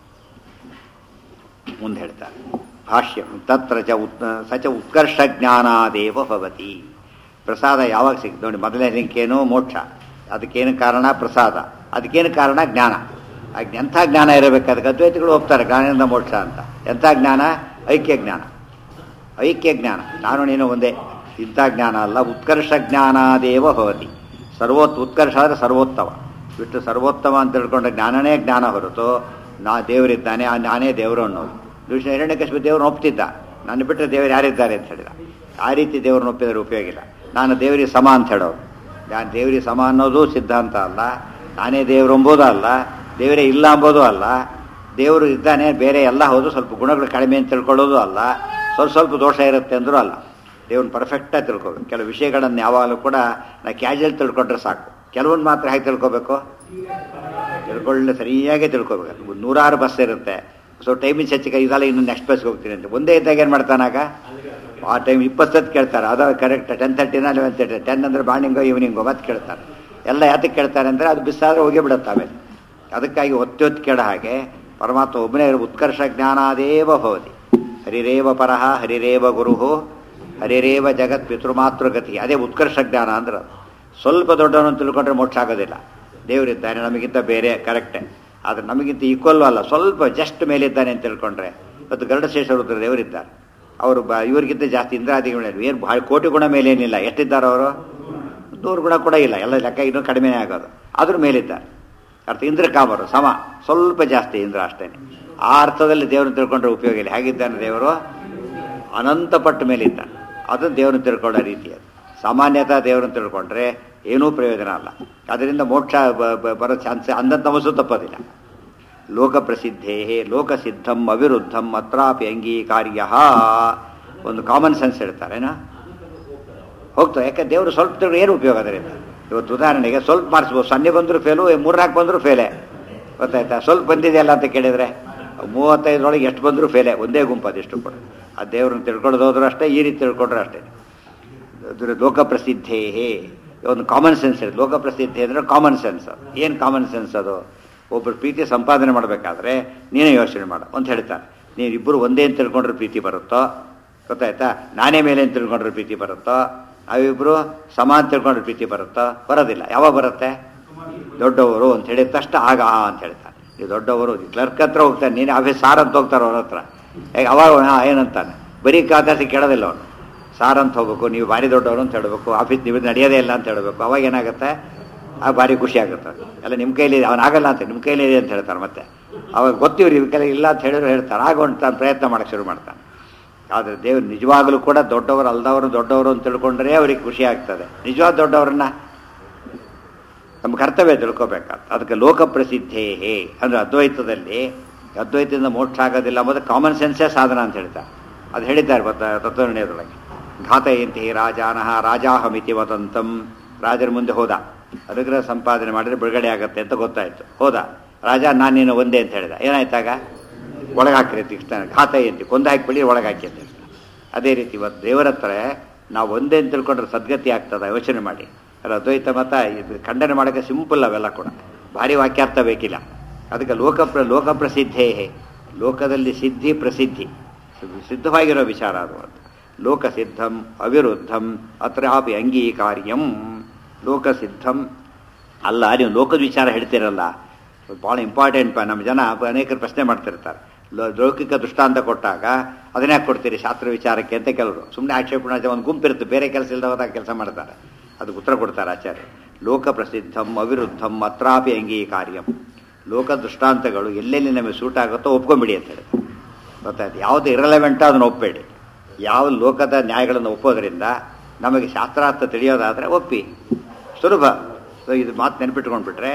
ಮುಂದೆ ಹೇಳ್ತಾರೆ ಭಾಷ್ಯ ತತ್ರ ಚ ಉತ್ ಸಚ ಉತ್ಕರ್ಷ ಜ್ಞಾನಾದೇವ ಭವತಿ ಪ್ರಸಾದ ಯಾವಾಗ ಸಿಗ್ತದೆ ನೋಡಿ ಮೊದಲನೇ ಲಿಂಕೇನು ಮೋಕ್ಷ ಅದಕ್ಕೇನು ಕಾರಣ ಪ್ರಸಾದ ಅದಕ್ಕೇನು ಕಾರಣ ಜ್ಞಾನ ಆ ಎಂಥ ಜ್ಞಾನ ಇರಬೇಕು ಅದಕ್ಕೆ ಅದ್ವೈತಿಗಳು ಹೋಗ್ತಾರೆ ಜ್ಞಾನದಿಂದ ಮೋಕ್ಷ ಅಂತ ಎಂಥ ಜ್ಞಾನ ಐಕ್ಯ ಜ್ಞಾನ ಐಕ್ಯ ಜ್ಞಾನ ನಾನು ನೀನು ಒಂದೇ ಇಂಥ ಜ್ಞಾನ ಅಲ್ಲ ಉತ್ಕರ್ಷ ಜ್ಞಾನಾದೇವ ಭವತಿ ಸರ್ವೋತ್ ಉತ್ಕರ್ಷ ಅಂದರೆ ಸರ್ವೋತ್ತಮ ಬಿಟ್ಟು ಸರ್ವೋತ್ತಮ ಅಂತ ತಿಳ್ಕೊಂಡ ಜ್ಞಾನನೇ ಜ್ಞಾನ ಹೊರತು ನಾ ದೇವರಿದ್ದಾನೆ ಆ ನಾನೇ ದೇವರು ಅನ್ನೋದು ದುಷ್ಣ ಹಿರಣ್ಯಕಶ್ಯಪ ದೇವ್ರನ್ನ ಒಪ್ತಿದ್ದ ನನ್ನ ಬಿಟ್ಟರೆ ದೇವರು ಯಾರಿದ್ದಾರೆ ಅಂತ ಹೇಳಿದ ಆ ರೀತಿ ದೇವ್ರನ್ನ ಒಪ್ಪಿದ್ರೆ ಉಪಯೋಗ ಇಲ್ಲ ನಾನು ದೇವರಿಗೆ ಸಮ ಅಂತ ಹೇಳೋದು ನಾನು ದೇವರಿಗೆ ಸಮ ಅನ್ನೋದು ಸಿದ್ಧಾಂತ ಅಲ್ಲ ನಾನೇ ದೇವರು ಎಂಬುದು ಅಲ್ಲ ದೇವರೇ ಇಲ್ಲ ಎಂಬುದು ಅಲ್ಲ ದೇವರು ಇದ್ದಾನೆ ಬೇರೆ ಎಲ್ಲ ಹೌದು ಸ್ವಲ್ಪ ಗುಣಗಳು ಕಡಿಮೆ ಅಂತ ತಿಳ್ಕೊಳ್ಳೋದು ಅಲ್ಲ ಸ್ವಲ್ಪ ಸ್ವಲ್ಪ ದೋಷ ಇರುತ್ತೆ ಅಂದರೂ ಅಲ್ಲ ದೇವ್ರನ್ನ ಪರ್ಫೆಕ್ಟಾಗಿ ತಿಳ್ಕೊಬೇಕು ಕೆಲವು ವಿಷಯಗಳನ್ನು ಯಾವಾಗಲೂ ಕೂಡ ನಾ ಕ್ಯಾಶುವಲ್ ತಿಳ್ಕೊಂಡ್ರೆ ಸಾಕು ಕೆಲವೊಂದು ಮಾತ್ರ ಹೇಗೆ ತಿಳ್ಕೊಬೇಕು ತಿಳ್ಕೊಳ್ಳೆ ಸರಿಯಾಗಿ ತಿಳ್ಕೊಬೇಕು ನೂರಾರು ಬಸ್ ಇರುತ್ತೆ ಸೊ ಟೈಮಿಂಗ್ ಹೆಚ್ಚಿಗೆ ಇದಲ್ಲ ಇನ್ನು ನೆಕ್ಸ್ಟ್ ಬಸ್ಗೆ ಹೋಗ್ತೀನಿ ಅಂತ ಒಂದೇ ಇದ್ದಾಗ ಏನು ಮಾಡ್ತಾನಾಗ ಆ ಟೈಮ್ ಇಪ್ಪತ್ತತ್ತು ಕೇಳ್ತಾರೆ ಅದು ಕರೆಕ್ಟ್ ಟೆನ್ ತರ್ಟಿನ ಲೆವೆನ್ ತರ್ಟಿ ಟೆನ್ ಅಂದರೆ ಮಾರ್ನಿಂಗೋ ಈವ್ನಿಂಗೋ ಮತ್ತೆ ಕೇಳ್ತಾರೆ ಎಲ್ಲ ಯಾತಕ್ಕೆ ಕೇಳ್ತಾರೆ ಅಂದರೆ ಅದು ಬಿಸಾದ್ರೆ ಹೋಗೇ ಬಿಡುತ್ತೆ ಆಮೇಲೆ ಅದಕ್ಕಾಗಿ ಒತ್ತಿ ಒತ್ತಿ ಕೇಳ ಹಾಗೆ ಪರಮಾತ್ಮ ಒಬ್ಬನೇ ಉತ್ಕರ್ಷ ಜ್ಞಾನಾದೇವ ಭವತಿ ಹರಿರೇವ ಪರಹ ಹರಿರೇವ ಗುರುಹು ಹರಿರೇವ ಜಗತ್ ಪಿತೃಮಾತೃಗತಿ ಅದೇ ಉತ್ಕರ್ಷ ಜ್ಞಾನ ಅಂದ್ರೆ ಅದು. ಸ್ವಲ್ಪ ದೊಡ್ಡವನು ತಿಳ್ಕೊಂಡ್ರೆ ಮೋಕ್ಷ ಆಗೋದಿಲ್ಲ ದೇವರಿದ್ದಾನೆ ನಮಗಿಂತ ಬೇರೆ ಕರೆಕ್ಟೇ ಆದರೆ ನಮಗಿಂತ ಈಕ್ವಲ್ ಅಲ್ಲ ಸ್ವಲ್ಪ ಜಸ್ಟ್ ಮೇಲಿದ್ದಾನೆ ಅಂತ ತಿಳ್ಕೊಂಡ್ರೆ ಇವತ್ತು ಗರುಡಶೇಷ ರುದ್ರ ದೇವರಿದ್ದಾರೆ ಅವರು ಬ ಇವ್ರಿಗಿಂತ ಜಾಸ್ತಿ ಇಂದ್ರಾದಿಗಳು ಏನು ಭಾಳ ಕೋಟಿ ಗುಣ ಮೇಲೇನಿಲ್ಲ ಎಷ್ಟಿದ್ದಾರೆ ಅವರು ನೂರು ಗುಣ ಕೂಡ ಇಲ್ಲ ಎಲ್ಲ ಲೆಕ್ಕ ಇನ್ನೂ ಕಡಿಮೆನೇ ಆಗೋದು ಅದ್ರ ಮೇಲಿದ್ದಾರೆ ಅರ್ಥ ಇಂದ್ರ ಕಾಮರು ಸಮ ಸ್ವಲ್ಪ ಜಾಸ್ತಿ ಇಂದ್ರ ಅಷ್ಟೇನೆ ಆ ಅರ್ಥದಲ್ಲಿ ದೇವರನ್ನು ತಿಳ್ಕೊಂಡ್ರೆ ಉಪಯೋಗ ಇಲ್ಲ ಹೇಗಿದ್ದಾನೆ ದೇವರು ಅನಂತ ಪಟ್ಟ ಮೇಲಿದ್ದಾನೆ ಅದನ್ನು ದೇವರನ್ನು ತಿಳ್ಕೊಳ್ಳೋ ರೀತಿ ಅದು ಸಾಮಾನ್ಯತ ದೇವರನ್ನು ತಿಳ್ಕೊಂಡ್ರೆ ಏನೂ ಪ್ರಯೋಜನ ಅಲ್ಲ ಅದರಿಂದ ಮೋಕ್ಷ ಬ- ಬ- ಬರೋ ಚಾನ್ಸ್ ಅಂದಂತ ನಮಸು ತಪ್ಪೋದಿಲ್ಲ ಲೋಕ ಪ್ರಸಿದ್ಧೇ ಲೋಕಸಿದ್ಧಂ ಅವಿರುದ್ಧಂ ಅತ್ರಾಪಿ ಅಂಗೀಕಾರ್ಯ ಒಂದು ಕಾಮನ್ ಸೆನ್ಸ್ ಹೇಳ್ತಾರೇನಾ ಹೋಗ್ತದೆ ಯಾಕೆ ದೇವರು ಸ್ವಲ್ಪ ತಿಳ್ಕೊಂಡು ಏನು ಉಪಯೋಗ ಅದರಿಂದ ಇವತ್ತು ಉದಾಹರಣೆಗೆ ಸ್ವಲ್ಪ ಮಾರ್ಕ್ಸ್ಬೋದು ಸೊನ್ನೆ ಬಂದರೂ ಫೇಲು ಮೂರ್ನಾಲ್ಕು ಬಂದರೂ ಫೇಲೆ ಗೊತ್ತಾಯ್ತಾ ಸ್ವಲ್ಪ ಬಂದಿದೆಯಲ್ಲ ಅಂತ ಕೇಳಿದರೆ ಮೂವತ್ತೈದರೊಳಗೆ ಎಷ್ಟು ಬಂದರೂ ಫೇಲೆ ಒಂದೇ ಗುಂಪು ಅದೆಷ್ಟು ಕೂಡ ಆ ದೇವ್ರನ್ನ ತಿಳ್ಕೊಳ್ಳೋದು ಹೋದ್ರೂ ಅಷ್ಟೇ ಈ ರೀತಿ ತಿಳ್ಕೊಂಡ್ರೆ ಅಷ್ಟೇ ಅದ್ರ ಲೋಕ ಪ್ರಸಿದ್ಧೇ ಒಂದು ಕಾಮನ್ ಸೆನ್ಸ್ ಇದೆ ಲೋಕ ಪ್ರಸಿದ್ಧಿ ಅಂದರೆ ಕಾಮನ್ ಸೆನ್ಸ್ ಏನು ಕಾಮನ್ ಸೆನ್ಸ್ ಅದು ಒಬ್ಬರು ಪ್ರೀತಿ ಸಂಪಾದನೆ ಮಾಡಬೇಕಾದ್ರೆ ನೀನೇ ಯೋಚನೆ ಮಾಡು ಅಂತ ಹೇಳ್ತಾರೆ ನೀವು ಇಬ್ಬರು ಒಂದೇ ಅಂತ ತಿಳ್ಕೊಂಡ್ರೆ ಪ್ರೀತಿ ಬರುತ್ತೋ ಗೊತ್ತಾಯ್ತಾ ನಾನೇ ಮೇಲೆ ಅಂತ ತಿಳ್ಕೊಂಡ್ರೆ ಪ್ರೀತಿ ಬರುತ್ತೋ ನಾವಿಬ್ಬರು ಸಮ ಅಂತ ತಿಳ್ಕೊಂಡ್ರೆ ಪ್ರೀತಿ ಬರುತ್ತೋ ಬರೋದಿಲ್ಲ ಯಾವಾಗ ಬರುತ್ತೆ ದೊಡ್ಡವರು ಅಂತ ಹೇಳಿದ ತಕ್ಷಣ ಆಗ ಆ ಅಂತ ಹೇಳ್ತಾನೆ ನೀವು ದೊಡ್ಡವರು ಕ್ಲರ್ಕ್ ಹತ್ರ ಹೋಗ್ತಾನೆ ನೀನು ಆಫೀಸ್ ಸಾರ್ ಅಂತ ಹೋಗ್ತಾರೆ ಅವ್ರ ಹತ್ರ ಹೇಗೆ ಅವಾಗ ಹಾ ಏನಂತಾನೆ ಬರೀ ಖಾತಾಸಿ ಕೇಳೋದಿಲ್ಲ ಅವನು ಸಾರ್ ಅಂತ ಹೋಗ್ಬೇಕು ನೀವು ಭಾರಿ ದೊಡ್ಡವರು ಅಂತ ಹೇಳಬೇಕು ಆಫೀಸ್ ನೀವು ನಡೆಯೋದೇ ಇಲ್ಲ ಅಂತ ಹೇಳಬೇಕು ಅವಾಗ ಏನಾಗುತ್ತೆ ಆಗ ಭಾರಿ ಖುಷಿ ಆಗುತ್ತೆ ಎಲ್ಲ ನಿಮ್ಮ ಕೈಲಿ ಅವನು ಆಗಲ್ಲ ಅಂತ ನಿಮ್ಮ ಕೈಲಿ ಇದೆ ಅಂತ ಹೇಳ್ತಾರೆ ಮತ್ತೆ ಅವಾಗ ಗೊತ್ತಿವ್ರು ಇವ್ರ ಕೈಲಿ ಇಲ್ಲ ಅಂತ ಹೇಳಿದ್ರು ಹೇಳ್ತಾರೆ ಆಗ ಒಂದು ತಾನು ಪ್ರಯತ್ನ ಮಾಡಕ್ಕೆ ಶುರು ಮಾಡ್ತಾನೆ ಆದರೆ ದೇವ್ರು ನಿಜವಾಗಲೂ ಕೂಡ ದೊಡ್ಡವರು ಅಲ್ದವರು ದೊಡ್ಡವರು ಅಂತ ತಿಳ್ಕೊಂಡ್ರೆ ಅವ್ರಿಗೆ ಖುಷಿ ಆಗ್ತದೆ ನಿಜವಾದ ದೊಡ್ಡವ್ರನ್ನ ನಮ್ಮ ಕರ್ತವ್ಯ ತಿಳ್ಕೊಬೇಕಾದ ಅದಕ್ಕೆ ಲೋಕ ಪ್ರಸಿದ್ಧೇ ಅಂದರೆ ಅದ್ವೈತದಲ್ಲಿ ಅದ್ವೈತದಿಂದ ಮೋಕ್ಷ ಆಗೋದಿಲ್ಲ ಎಂಬುದು ಕಾಮನ್ ಸೆನ್ಸೇ ಸಾಧನ ಅಂತ ಹೇಳ್ತಾರೆ ಅದು ಹೇಳಿದ್ದಾರೆ ಗೊತ್ತಾ ತತ್ವನಿರ್ಣಯದೊಳಗೆ ಘಾತಯಂತಿ ರಾಜಾನಹ ರಾಜಾಹಮಿತಿ ವದಂತಂ ರಾಜರ ಮುಂದೆ ಹೋದ ಅನುಗ್ರಹ ಸಂಪಾದನೆ ಮಾಡಿದ್ರೆ ಬಿಡುಗಡೆ ಆಗತ್ತೆ ಅಂತ ಗೊತ್ತಾಯ್ತು ಹೋದ ರಾಜ ನಾನು ನೀನು ಒಂದೇ ಅಂತ ಹೇಳಿದ ಏನಾಯ್ತಾಗ ಒಳಗೆ ಹಾಕಿರಿ ತಿಕ್ಸ್ತಾನೆ ಘಾತಯಂತಿ ಕೊಂದು ಹಾಕಿಬಿಡಿ ಒಳಗೆ ಹಾಕಿ ಅಂತ ಹೇಳ್ತಾನೆ. ಅದೇ ರೀತಿ ಇವತ್ತು ದೇವರ ಹತ್ರ ನಾವು ಒಂದೇ ಅಂತ ತಿಳ್ಕೊಂಡ್ರೆ ಸದ್ಗತಿ ಆಗ್ತದ ಯೋಚನೆ ಮಾಡಿ ಅದು ಅದ್ವೈತ ಮತ ಇದು ಖಂಡನೆ ಮಾಡೋಕ್ಕೆ ಸಿಂಪಲ್ ಅವೆಲ್ಲ ಕೂಡ ಭಾರಿ ವಾಕ್ಯಾರ್ಥ ಬೇಕಿಲ್ಲ ಅದಕ್ಕೆ ಲೋಕ ಪ್ರ ಲೋಕ ಪ್ರಸಿದ್ಧೇ ಲೋಕದಲ್ಲಿ ಸಿದ್ಧಿ ಪ್ರಸಿದ್ಧಿ ಸಿದ್ಧವಾಗಿರೋ ವಿಚಾರ ಅದು ಅಂತ ಲೋಕಸಿದ್ಧಂ ಅವಿರುದ್ಧಂ ಅತ್ರಾಪಿ ಅಂಗೀಕಾರ್ಯಂ ಲೋಕಸಿದ್ಧಂ ಅಲ್ಲ ನೀವು ಲೋಕದ ವಿಚಾರ ಹೇಳ್ತೀರಲ್ಲ ಭಾಳ ಇಂಪಾರ್ಟೆಂಟ್ ನಮ್ಮ ಜನ ಅನೇಕರು ಪ್ರಶ್ನೆ ಮಾಡ್ತಿರ್ತಾರೆ ಲೋ- ಲೌಕಿಕ ದೃಷ್ಟಾಂತ ಕೊಟ್ಟಾಗ ಅದನ್ನೇ ಕೊಡ್ತೀರಿ ಶಾಸ್ತ್ರ ವಿಚಾರಕ್ಕೆ ಅಂತ ಕೆಲವರು ಸುಮ್ಮನೆ ಆಕ್ಷೇಪಣೆ ಒಂದು ಗುಂಪಿರುತ್ತೆ ಬೇರೆ ಕೆಲಸ ಇಲ್ಲದ ಹೋದಾಗ ಕೆಲಸ ಮಾಡ್ತಾರೆ ಅದಕ್ಕೆ ಉತ್ತರ ಕೊಡ್ತಾರೆ ಆಚಾರ್ಯ ಲೋಕ ಪ್ರಸಿದ್ಧಂ ಅವಿರುದ್ಧಂ ಅತ್ರಾಪಿ ಅಂಗೀಕಾರ್ಯಂ ಲೋಕ ದೃಷ್ಟಾಂತಗಳು ಎಲ್ಲೆಲ್ಲಿ ನಮಗೆ ಸೂಟ್ ಆಗುತ್ತೋ ಒಪ್ಕೊಂಬಿಡಿ ಅಂತ ಹೇಳಿ ಗೊತ್ತಾಯ್ತು ಯಾವುದು ಇರಲೆವೆಂಟೋ ಅದನ್ನು ಒಪ್ಪಬೇಡಿ ಯಾವ ಲೋಕದ ನ್ಯಾಯಗಳನ್ನು ಒಪ್ಪೋದ್ರಿಂದ ನಮಗೆ ಶಾಸ್ತ್ರಾರ್ಥ ತಿಳಿಯೋದಾದರೆ ಒಪ್ಪಿ ಸುಲಭ ಸೊ ಇದು ಮಾತು ನೆನ್ಪಿಟ್ಕೊಂಡ್ಬಿಟ್ರೆ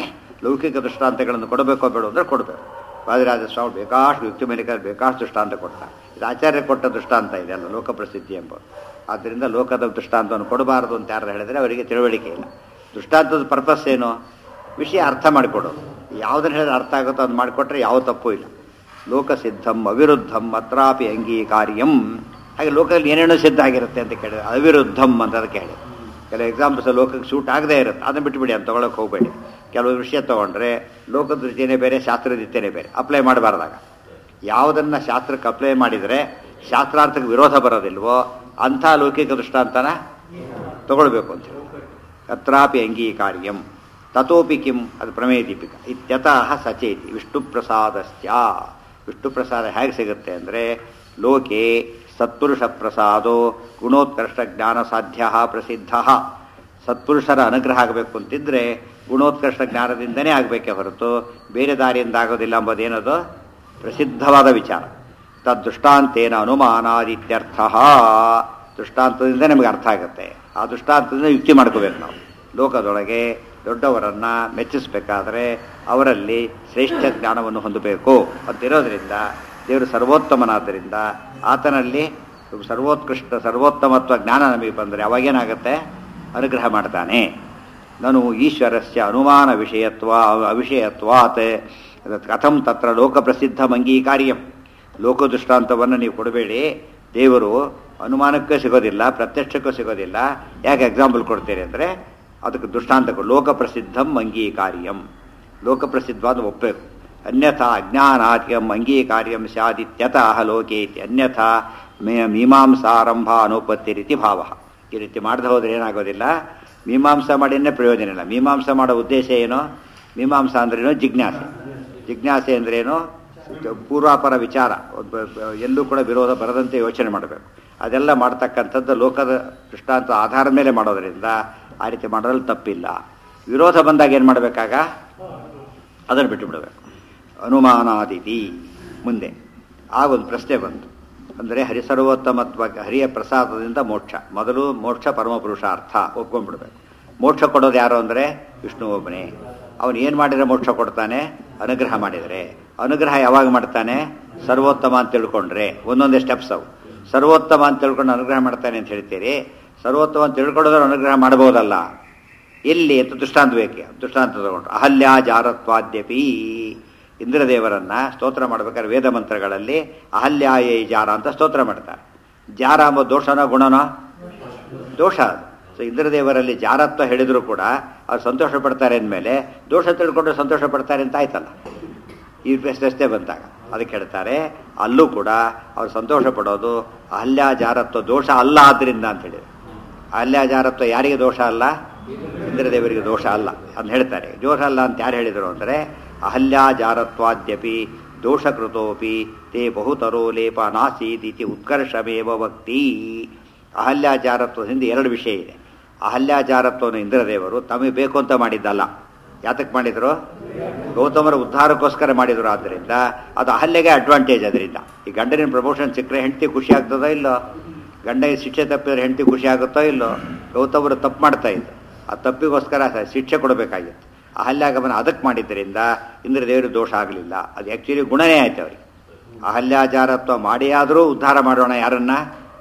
ಲೌಕಿಕ ದೃಷ್ಟಾಂತಗಳನ್ನು ಕೊಡಬೇಕೋ ಬೇಡ ಅಂದರೆ ಕೊಡಬೇಕು ವಾದಿರಾಜ ಸ್ವಾಮಿ ಬೇಕಾಷ್ಟು ಯುಕ್ತಿ ಮೇಲೆ ಬೇಕಾಷ್ಟು ದೃಷ್ಟಾಂತ ಕೊಡ್ತಾರೆ ಇದು ಆಚಾರ್ಯ ಕೊಟ್ಟ ದೃಷ್ಟಾಂತ ಇದೆ ಅಲ್ಲ ಲೋಕ ಪ್ರಸಿದ್ಧಿ ಎಂಬುದು ಆದ್ದರಿಂದ ಲೋಕದ ದೃಷ್ಟಾಂತವನ್ನು ಕೊಡಬಾರದು ಅಂತ ಯಾರು ಹೇಳಿದರೆ ಅವರಿಗೆ ತಿಳುವಳಿಕೆ ಇಲ್ಲ ದೃಷ್ಟಾಂತದ ಪರ್ಪಸ್ ಏನು ವಿಷಯ ಅರ್ಥ ಮಾಡಿಕೊಡೋದು ಯಾವುದನ್ನು ಹೇಳಿದ್ರೆ ಅರ್ಥ ಆಗುತ್ತೋ ಅದು ಮಾಡಿಕೊಟ್ರೆ ಯಾವ ತಪ್ಪು ಇಲ್ಲ ಲೋಕಸಿದ್ಧಂ ಅವಿರುದ್ಧಂ ಅತ್ರಾಪಿ ಅಂಗೀಕಾರ್ಯಂ ಹಾಗೆ ಲೋಕದಲ್ಲಿ ಏನೇನೋ ಸಿದ್ಧ ಆಗಿರುತ್ತೆ ಅಂತ ಕೇಳಿದ್ರೆ ಅವಿರುದ್ಧಂ ಅಂತ ಅದಕ್ಕೆ ಹೇಳಿ ಕೆಲವು ಎಕ್ಸಾಂಪಲ್ಸ್ ಲೋಕಕ್ಕೆ ಸೂಟ್ ಆಗದೇ ಇರುತ್ತೆ ಅದನ್ನು ಬಿಟ್ಬಿಡಿ ಅಂತ ತೊಗೊಳಕ್ಕೆ ಹೋಗಬೇಡಿ ಕೆಲವು ವಿಷಯ ತೊಗೊಂಡ್ರೆ ಲೋಕದ ರೀತಿಯೇ ಬೇರೆ ಶಾಸ್ತ್ರದ ರೀತಿಯೇ ಬೇರೆ ಅಪ್ಲೈ ಮಾಡಬಾರ್ದಾಗ ಯಾವುದನ್ನು ಶಾಸ್ತ್ರಕ್ಕೆ ಅಪ್ಲೈ ಮಾಡಿದರೆ ಶಾಸ್ತ್ರಾರ್ಥಕ್ಕೆ ವಿರೋಧ ಬರೋದಿಲ್ವೋ ಅಂಥ ಲೌಕಿಕ ದೃಷ್ಟಾಂತನ ತಗೊಳ್ಬೇಕು ಅಂತ ಹೇಳಿ ಅತ್ರಾಪಿ ಅಂಗೀಕಾರ್ಯಂ ತಥೋಪಿ ಕಿಂ ಅದು ಪ್ರಮೇಯ ದೀಪಿಕ ಇತ್ಯತಃ ಸಚೇತಿ ವಿಷ್ಣು ಪ್ರಸಾದಸ್ಯ ವಿಷ್ಣು ಪ್ರಸಾದ ಹೇಗೆ ಸಿಗುತ್ತೆ ಅಂದರೆ ಲೋಕೆ ಸತ್ಪುರುಷ ಪ್ರಸಾದೋ ಗುಣೋತ್ಕರ್ಷ ಜ್ಞಾನ ಸಾಧ್ಯ ಪ್ರಸಿದ್ಧ ಸತ್ಪುರುಷರ ಅನುಗ್ರಹ ಆಗಬೇಕು ಅಂತಿದ್ರೆ ಗುಣೋತ್ಕರ್ಷ ಜ್ಞಾನದಿಂದನೇ ಆಗಬೇಕೇ ಹೊರತು ಬೇರೆ ದಾರಿಯಿಂದ ಆಗೋದಿಲ್ಲ ಎಂಬುದೇನದು ಪ್ರಸಿದ್ಧವಾದ ವಿಚಾರ ತದ್ದೃಷ್ಟಾಂತೇನ ಅನುಮಾನಾದಿತ್ಯರ್ಥ ದೃಷ್ಟಾಂತದಿಂದ ನಮಗೆ ಅರ್ಥ ಆಗುತ್ತೆ ಆ ದೃಷ್ಟಾಂತದಿಂದ ಯುಕ್ತಿ ಮಾಡ್ಕೋಬೇಕು ನಾವು ಲೋಕದೊಳಗೆ ದೊಡ್ಡವರನ್ನು ಮೆಚ್ಚಿಸಬೇಕಾದ್ರೆ ಅವರಲ್ಲಿ ಶ್ರೇಷ್ಠ ಜ್ಞಾನವನ್ನು ಹೊಂದಬೇಕು ಅಂತಿರೋದ್ರಿಂದ ದೇವರು ಸರ್ವೋತ್ತಮನಾದ್ದರಿಂದ ಆತನಲ್ಲಿ ಸರ್ವೋತ್ಕೃಷ್ಟ ಸರ್ವೋತ್ತಮತ್ವ ಜ್ಞಾನ ನಮಗೆ ಬಂದರೆ ಅವಾಗೇನಾಗುತ್ತೆ ಅನುಗ್ರಹ ಮಾಡ್ತಾನೆ ನಾನು ಈಶ್ವರಸ್ಯ ಅನುಮಾನ ವಿಷಯತ್ವ ಅವಿಷಯತ್ವಾತ್ ಕಥಂ ತತ್ರ ಲೋಕಪ್ರಸಿದ್ಧ ಅಂಗೀಕಾರ್ಯಂ ಲೋಕದೃಷ್ಟಾಂತವನ್ನು ನೀವು ಕೊಡಬೇಡಿ ದೇವರು ಅನುಮಾನಕ್ಕೂ ಸಿಗೋದಿಲ್ಲ ಪ್ರತ್ಯಕ್ಷಕ್ಕೂ ಸಿಗೋದಿಲ್ಲ ಯಾಕೆ ಎಕ್ಸಾಂಪಲ್ ಕೊಡ್ತೀರಿ ಅಂದರೆ ಅದಕ್ಕೆ ದೃಷ್ಟಾಂತ ಕೊಡು ಲೋಕಪ್ರಸಿದ್ಧಂ ಅಂಗೀಕಾರ್ಯಂ ಲೋಕಪ್ರಸಿದ್ಧವಾದ ಒಪ್ಪಬೇಕು ಅನ್ಯಥಾ ಅಜ್ಞಾನಾತ್ಯಂ ಅಂಗೀಕಾರ್ಯಂ ಸ್ಯಾದಿತ್ಯತಃ ಲೋಕೆ ಇತಿ ಅನ್ಯಥಾ ಮೇ ಮೀಮಾಂಸಾರಂಭ ಅನುಪತ್ತಿ ರೀತಿ ಭಾವ ಈ ರೀತಿ ಮಾಡದೆ ಹೋದ್ರೆ ಏನಾಗೋದಿಲ್ಲ ಮೀಮಾಂಸಾ ಮಾಡಿನೇ ಪ್ರಯೋಜನ ಇಲ್ಲ ಮೀಮಾಂಸಾ ಮಾಡೋ ಉದ್ದೇಶ ಏನು ಮೀಮಾಂಸಾ ಅಂದ್ರೇನು ಜಿಜ್ಞಾಸೆ ಜಿಜ್ಞಾಸೆ ಅಂದ್ರೇನು ಪೂರ್ವಾಪರ ವಿಚಾರ ಎಲ್ಲೂ ಕೂಡ ವಿರೋಧ ಬರದಂತೆ ಯೋಚನೆ ಮಾಡಬೇಕು ಅದೆಲ್ಲ ಮಾಡ್ತಕ್ಕಂಥದ್ದು ಲೋಕದ ದೃಷ್ಟಾಂತ ಆಧಾರದ ಮೇಲೆ ಮಾಡೋದರಿಂದ ಆ ರೀತಿ ಮಾಡೋದ್ರಲ್ಲಿ ತಪ್ಪಿಲ್ಲ ವಿರೋಧ ಬಂದಾಗ ಏನು ಮಾಡಬೇಕಾಗ ಅದನ್ನು ಬಿಟ್ಟು ಬಿಡಬೇಕು ಅನುಮಾನಾದಿತಿ ಮುಂದೆ ಆಗ ಒಂದು ಪ್ರಶ್ನೆ ಬಂತು ಅಂದರೆ ಹರಿಸರ್ವೋತ್ತಮತ್ವ ಹರಿಯ ಪ್ರಸಾದದಿಂದ ಮೋಕ್ಷ ಮೊದಲು ಮೋಕ್ಷ ಪರಮ ಪುರುಷಾರ್ಥ ಒಪ್ಕೊಂಡ್ಬಿಡ್ಬೇಕು ಮೋಕ್ಷ ಕೊಡೋದು ಯಾರು ಅಂದರೆ ವಿಷ್ಣು ಒಬ್ಬನೇ ಅವನು ಏನು ಮಾಡಿದರೆ ಮೋಕ್ಷ ಕೊಡ್ತಾನೆ ಅನುಗ್ರಹ ಮಾಡಿದರೆ ಅನುಗ್ರಹ ಯಾವಾಗ ಮಾಡ್ತಾನೆ ಸರ್ವೋತ್ತಮ ಅಂತ ತಿಳ್ಕೊಂಡ್ರೆ ಒಂದೊಂದೇ ಸ್ಟೆಪ್ಸ್ ಅವು ಸರ್ವೋತ್ತಮ ಅಂತ ತಿಳ್ಕೊಂಡು ಅನುಗ್ರಹ ಮಾಡ್ತಾನೆ ಅಂತ ಹೇಳ್ತೀರಿ ಸರ್ವೋತ್ತಮ ಅಂತ ತಿಳ್ಕೊಳ್ಳೋದ್ರೆ ಅನುಗ್ರಹ ಮಾಡಬಹುದಲ್ಲ ಎಲ್ಲಿ ಅಂತ ದೃಷ್ಟಾಂತ ಬೇಕೆ ದೃಷ್ಟಾಂತ ತಗೊಂಡ್ರು ಅಹಲ್ಯ ಜಾರತ್ವಾದ್ಯಪಿ ಇಂದ್ರದೇವರನ್ನ ಸ್ತೋತ್ರ ಮಾಡ್ಬೇಕಾದ್ರೆ ವೇದ ಮಂತ್ರಗಳಲ್ಲಿ ಅಹಲ್ಯಾಯೇ ಜಾರ ಅಂತ ಸ್ತೋತ್ರ ಮಾಡ್ತಾರೆ ಜಾರ ಎಂಬ ದೋಷನೋ ಗುಣನೋ ದೋಷ ಅದು ಸೊ ಇಂದ್ರದೇವರಲ್ಲಿ ಜಾರತ್ವ ಹೇಳಿದ್ರು ಕೂಡ ಅವ್ರು ಸಂತೋಷ ಪಡ್ತಾರೆ ಅಂದಮೇಲೆ ದೋಷ ತಿಳ್ಕೊಂಡ್ರೆ ಸಂತೋಷ ಪಡ್ತಾರೆ ಅಂತ ಆಯ್ತಲ್ಲ ಈ ಪ್ರಶ್ನೆ ಬಂದಾಗ ಅದಕ್ಕೆ ಹೇಳ್ತಾರೆ ಅಲ್ಲೂ ಕೂಡ ಅವ್ರು ಸಂತೋಷ ಪಡೋದು ಅಹಲ್ಯಾಜಾರತ್ವ ದೋಷ ಅಲ್ಲ ಆದ್ರಿಂದ ಅಂತ ಹೇಳಿದ್ರು ಅಹಲ್ಯಾಜಾರತ್ವ ಯಾರಿಗೆ ದೋಷ ಅಲ್ಲ ಇಂದ್ರದೇವರಿಗೆ ದೋಷ ಅಲ್ಲ ಅಂತ ಹೇಳ್ತಾರೆ ದೋಷ ಅಲ್ಲ ಅಂತ ಯಾರು ಹೇಳಿದರು ಅಂದರೆ ಅಹಲ್ಯಾಜಾರತ್ವಾದ್ಯಪಿ ದೋಷಕೃತೋಪಿ ತೇ ಬಹುತರೋ ಲೇಪ ನಾಸೀದಿತಿ ಉತ್ಕರ್ಷಮೇವ ಭಕ್ತಿ ಅಹಲ್ಯಾಚಾರತ್ವದಿಂದ ಎರಡು ವಿಷಯ ಇದೆ ಅಹಲ್ಯಾಚಾರತ್ವವನ್ನು ಇಂದ್ರದೇವರು ತಮಗೆ ಬೇಕು ಅಂತ ಮಾಡಿದ್ದಲ್ಲ ಯಾತಕ್ಕೆ ಮಾಡಿದ್ರು ಗೌತಮರ ಉದ್ಧಾರಕ್ಕೋಸ್ಕರ ಮಾಡಿದ್ರು ಆದ್ದರಿಂದ ಅದು ಅಹಲ್ಯಗೆ ಅಡ್ವಾಂಟೇಜ್ ಅದರಿಂದ ಈ ಗಂಡನಿನ ಪ್ರಮೋಷನ್ ಸಿಕ್ಕರೆ ಹೆಂಡತಿ ಖುಷಿ ಆಗ್ತದೋ ಇಲ್ಲೋ ಗಂಡಗೆ ಶಿಕ್ಷೆ ತಪ್ಪಿದ್ರೆ ಹೆಂಡತಿ ಖುಷಿ ಆಗುತ್ತೋ ಇಲ್ಲೋ ಗೌತಮರು ತಪ್ಪು ಮಾಡ್ತಾ ಇದ್ದು ಆ ತಪ್ಪಿಗೋಸ್ಕರ ಶಿಕ್ಷೆ ಕೊಡಬೇಕಾಗಿತ್ತು ಅಹಲ್ಯಾಗಮನ ಅದಕ್ಕೆ ಮಾಡಿದ್ದರಿಂದ ಇಂದ್ರದೇವರು ದೋಷ ಆಗಲಿಲ್ಲ ಅದು ಆ್ಯಕ್ಚುಲಿ ಗುಣನೇ ಆಯ್ತು ಅವರಿಗೆ ಅಹಲ್ಯಾಚಾರತ್ವ ಮಾಡಿ ಆದರೂ ಉದ್ಧಾರ ಮಾಡೋಣ ಯಾರನ್ನ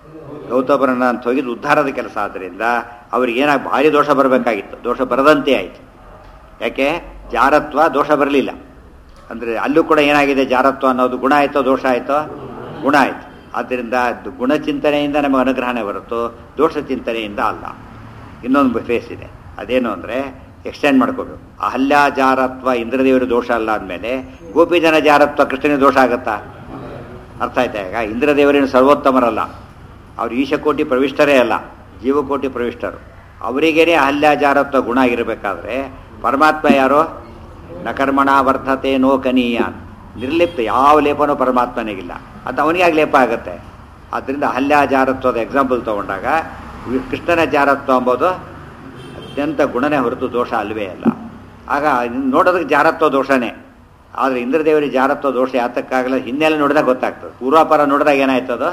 ಗೌತಮರನ್ನ ಅಂತ ಹೋಗಿದ್ದು ಉದ್ಧಾರದ ಕೆಲಸ ಆದ್ದರಿಂದ ಅವ್ರಿಗೆ ಏನಾಗಿ ಭಾರಿ ದೋಷ ಬರಬೇಕಾಗಿತ್ತು ದೋಷ ಬರದಂತೆ ಆಯಿತು ಯಾಕೆ ಜಾರತ್ವ ದೋಷ ಬರಲಿಲ್ಲ ಅಂದರೆ ಅಲ್ಲೂ ಕೂಡ ಏನಾಗಿದೆ ಜಾರತ್ವ ಅನ್ನೋದು ಗುಣ ಆಯಿತೋ ದೋಷ ಆಯಿತೋ ಗುಣ ಆಯಿತು ಆದ್ದರಿಂದ ಗುಣಚಿಂತನೆಯಿಂದ ನಮಗೆ ಅನುಗ್ರಹಣೆ ಬರುತ್ತೋ ದೋಷ ಚಿಂತನೆಯಿಂದ ಅಲ್ಲ ಇನ್ನೊಂದು ಫೇಸ್ ಇದೆ ಅದೇನು ಅಂದರೆ ಎಕ್ಸ್ಟೆಂಡ್ ಮಾಡ್ಕೋಬೇಕು ಅಹಲ್ಯಾಜಾರತ್ವ ಇಂದ್ರದೇವರ ದೋಷ ಅಲ್ಲ ಅಂದಮೇಲೆ ಗೋಪಿಜನ ಜಾರತ್ವ ಕೃಷ್ಣನ ದೋಷ ಆಗುತ್ತಾ ಅರ್ಥ ಆಯ್ತಾ ಈಗ ಇಂದ್ರದೇವರೇನು ಸರ್ವೋತ್ತಮರಲ್ಲ ಅವ್ರು ಈಶಕೋಟಿ ಪ್ರವಿಷ್ಟರೇ ಅಲ್ಲ ಜೀವಕೋಟಿ ಪ್ರವಿಷ್ಟರು ಅವರಿಗೇನೆ ಅಹಲ್ಯಾಜಾರತ್ವ ಗುಣ ಇರಬೇಕಾದ್ರೆ ಪರಮಾತ್ಮ ಯಾರೋ ನಕರ್ಮಣ ವರ್ತತೆ ನೋ ಕನೀಯ ನಿರ್ಲಿಪ್ತ ಯಾವ ಲೇಪನೂ ಪರಮಾತ್ಮನಿಗಿಲ್ಲ ಅದು ಅವನಿಗಾಗಿ ಲೇಪ ಆಗುತ್ತೆ ಆದ್ದರಿಂದ ಅಹಲ್ಯಾಜಾರತ್ವದ ಎಕ್ಸಾಂಪಲ್ ತಗೊಂಡಾಗ ಕೃಷ್ಣನ ಜಾರತ್ವ ಎಂಬುದು ಅತ್ಯಂತ ಗುಣನೇ ಹೊರತು ದೋಷ ಅಲ್ವೇ ಅಲ್ಲ ಆಗ ನೋಡೋದಕ್ಕೆ ಜಾರತ್ವ ದೋಷನೇ ಆದರೆ ಇಂದ್ರದೇವರಿಗೆ ಜಾರತ್ವ ದೋಷ ಯಾತಕ್ಕಾಗಲ್ಲ ಹಿನ್ನೆಲೆ ನೋಡಿದಾಗ ಗೊತ್ತಾಗ್ತದೆ ಪೂರ್ವಾಪರ ನೋಡಿದಾಗ ಏನಾಯ್ತದೋ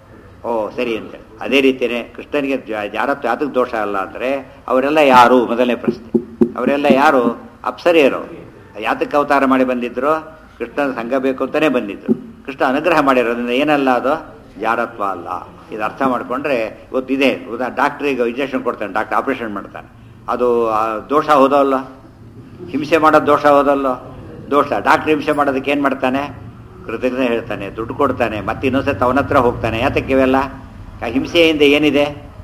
ಓ ಸರಿ ಅಂತೇಳಿ ಅದೇ ರೀತಿಯೇ ಕೃಷ್ಣನಿಗೆ ಜಾರತ್ವ ಯಾತಕ್ಕೆ ದೋಷ ಅಲ್ಲ ಅಂದರೆ ಅವರೆಲ್ಲ ಯಾರು ಮೊದಲನೇ ಪ್ರಶ್ನೆ ಅವರೆಲ್ಲ ಯಾರು ಅಪ್ಸರಿಯರು ಯಾತಕ್ಕೆ ಅವತಾರ ಮಾಡಿ ಬಂದಿದ್ರು ಕೃಷ್ಣನ ಸಂಘ ಬೇಕು ಅಂತಲೇ ಬಂದಿದ್ರು ಕೃಷ್ಣ ಅನುಗ್ರಹ ಮಾಡಿರೋದ್ರಿಂದ ಏನಲ್ಲ ಅದು ಜಾರತ್ವ ಅಲ್ಲ ಇದು ಅರ್ಥ ಮಾಡಿಕೊಂಡ್ರೆ ಇವತ್ತು ಇದೆ ಉದಾ ಡಾಕ್ಟ್ರಿಗೆ ಇಂಜೆಕ್ಷನ್ ಕೊಡ್ತಾನೆ ಡಾಕ್ಟರ್ ಆಪರೇಷನ್ ಮಾಡ್ತಾನೆ ಅದು ದೋಷ ಹೋದಲ್ಲ ಹಿಂಸೆ ಮಾಡೋದು ದೋಷ ಹೋದಲ್ಲೋ ದೋಷ ಡಾಕ್ಟ್ರ್ ಹಿಂಸೆ ಮಾಡೋದಕ್ಕೆ ಏನು ಮಾಡ್ತಾನೆ ಕೃತಜ್ಞ ಹೇಳ್ತಾನೆ ದುಡ್ಡು ಕೊಡ್ತಾನೆ ಮತ್ತೆ ಇನ್ನೊಂದ್ಸತಿ ಅವನ ಹತ್ರ ಹೋಗ್ತಾನೆ ಯಾತಕ್ಕೆ ಇವೆಲ್ಲ ಆ ಹಿಂಸೆಯಿಂದ ಏನಿದೆ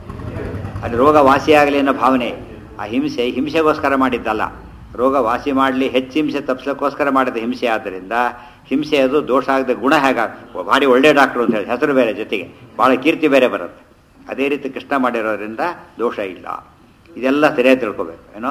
ಅಲ್ಲಿ ರೋಗ ವಾಸಿಯಾಗಲಿ ಅನ್ನೋ ಭಾವನೆ ಆ ಹಿಂಸೆ ಹಿಂಸೆಗೋಸ್ಕರ ಮಾಡಿದ್ದಲ್ಲ ರೋಗ ವಾಸಿ ಮಾಡಲಿ ಹೆಚ್ಚು ಹಿಂಸೆ ತಪ್ಪಿಸೋಕ್ಕೋಸ್ಕರ ಮಾಡಿದ ಹಿಂಸೆ ಆದ್ದರಿಂದ ಹಿಂಸೆ ಅದು ದೋಷ ಆಗದೆ ಗುಣ ಹೇಗ ಭಾರಿ ಒಳ್ಳೆ ಡಾಕ್ಟ್ರು ಅಂತ ಹೇಳಿ ಹೆಸರು ಬೇರೆ ಜೊತೆಗೆ ಭಾಳ ಕೀರ್ತಿ ಬೇರೆ ಬರುತ್ತೆ ಅದೇ ರೀತಿ ಕೃಷ್ಣ ಮಾಡಿರೋದ್ರಿಂದ ದೋಷ ಇಲ್ಲ ಇದೆಲ್ಲ ಸರಿಯಾಗಿ ತಿಳ್ಕೊಬೇಕು ಏನೋ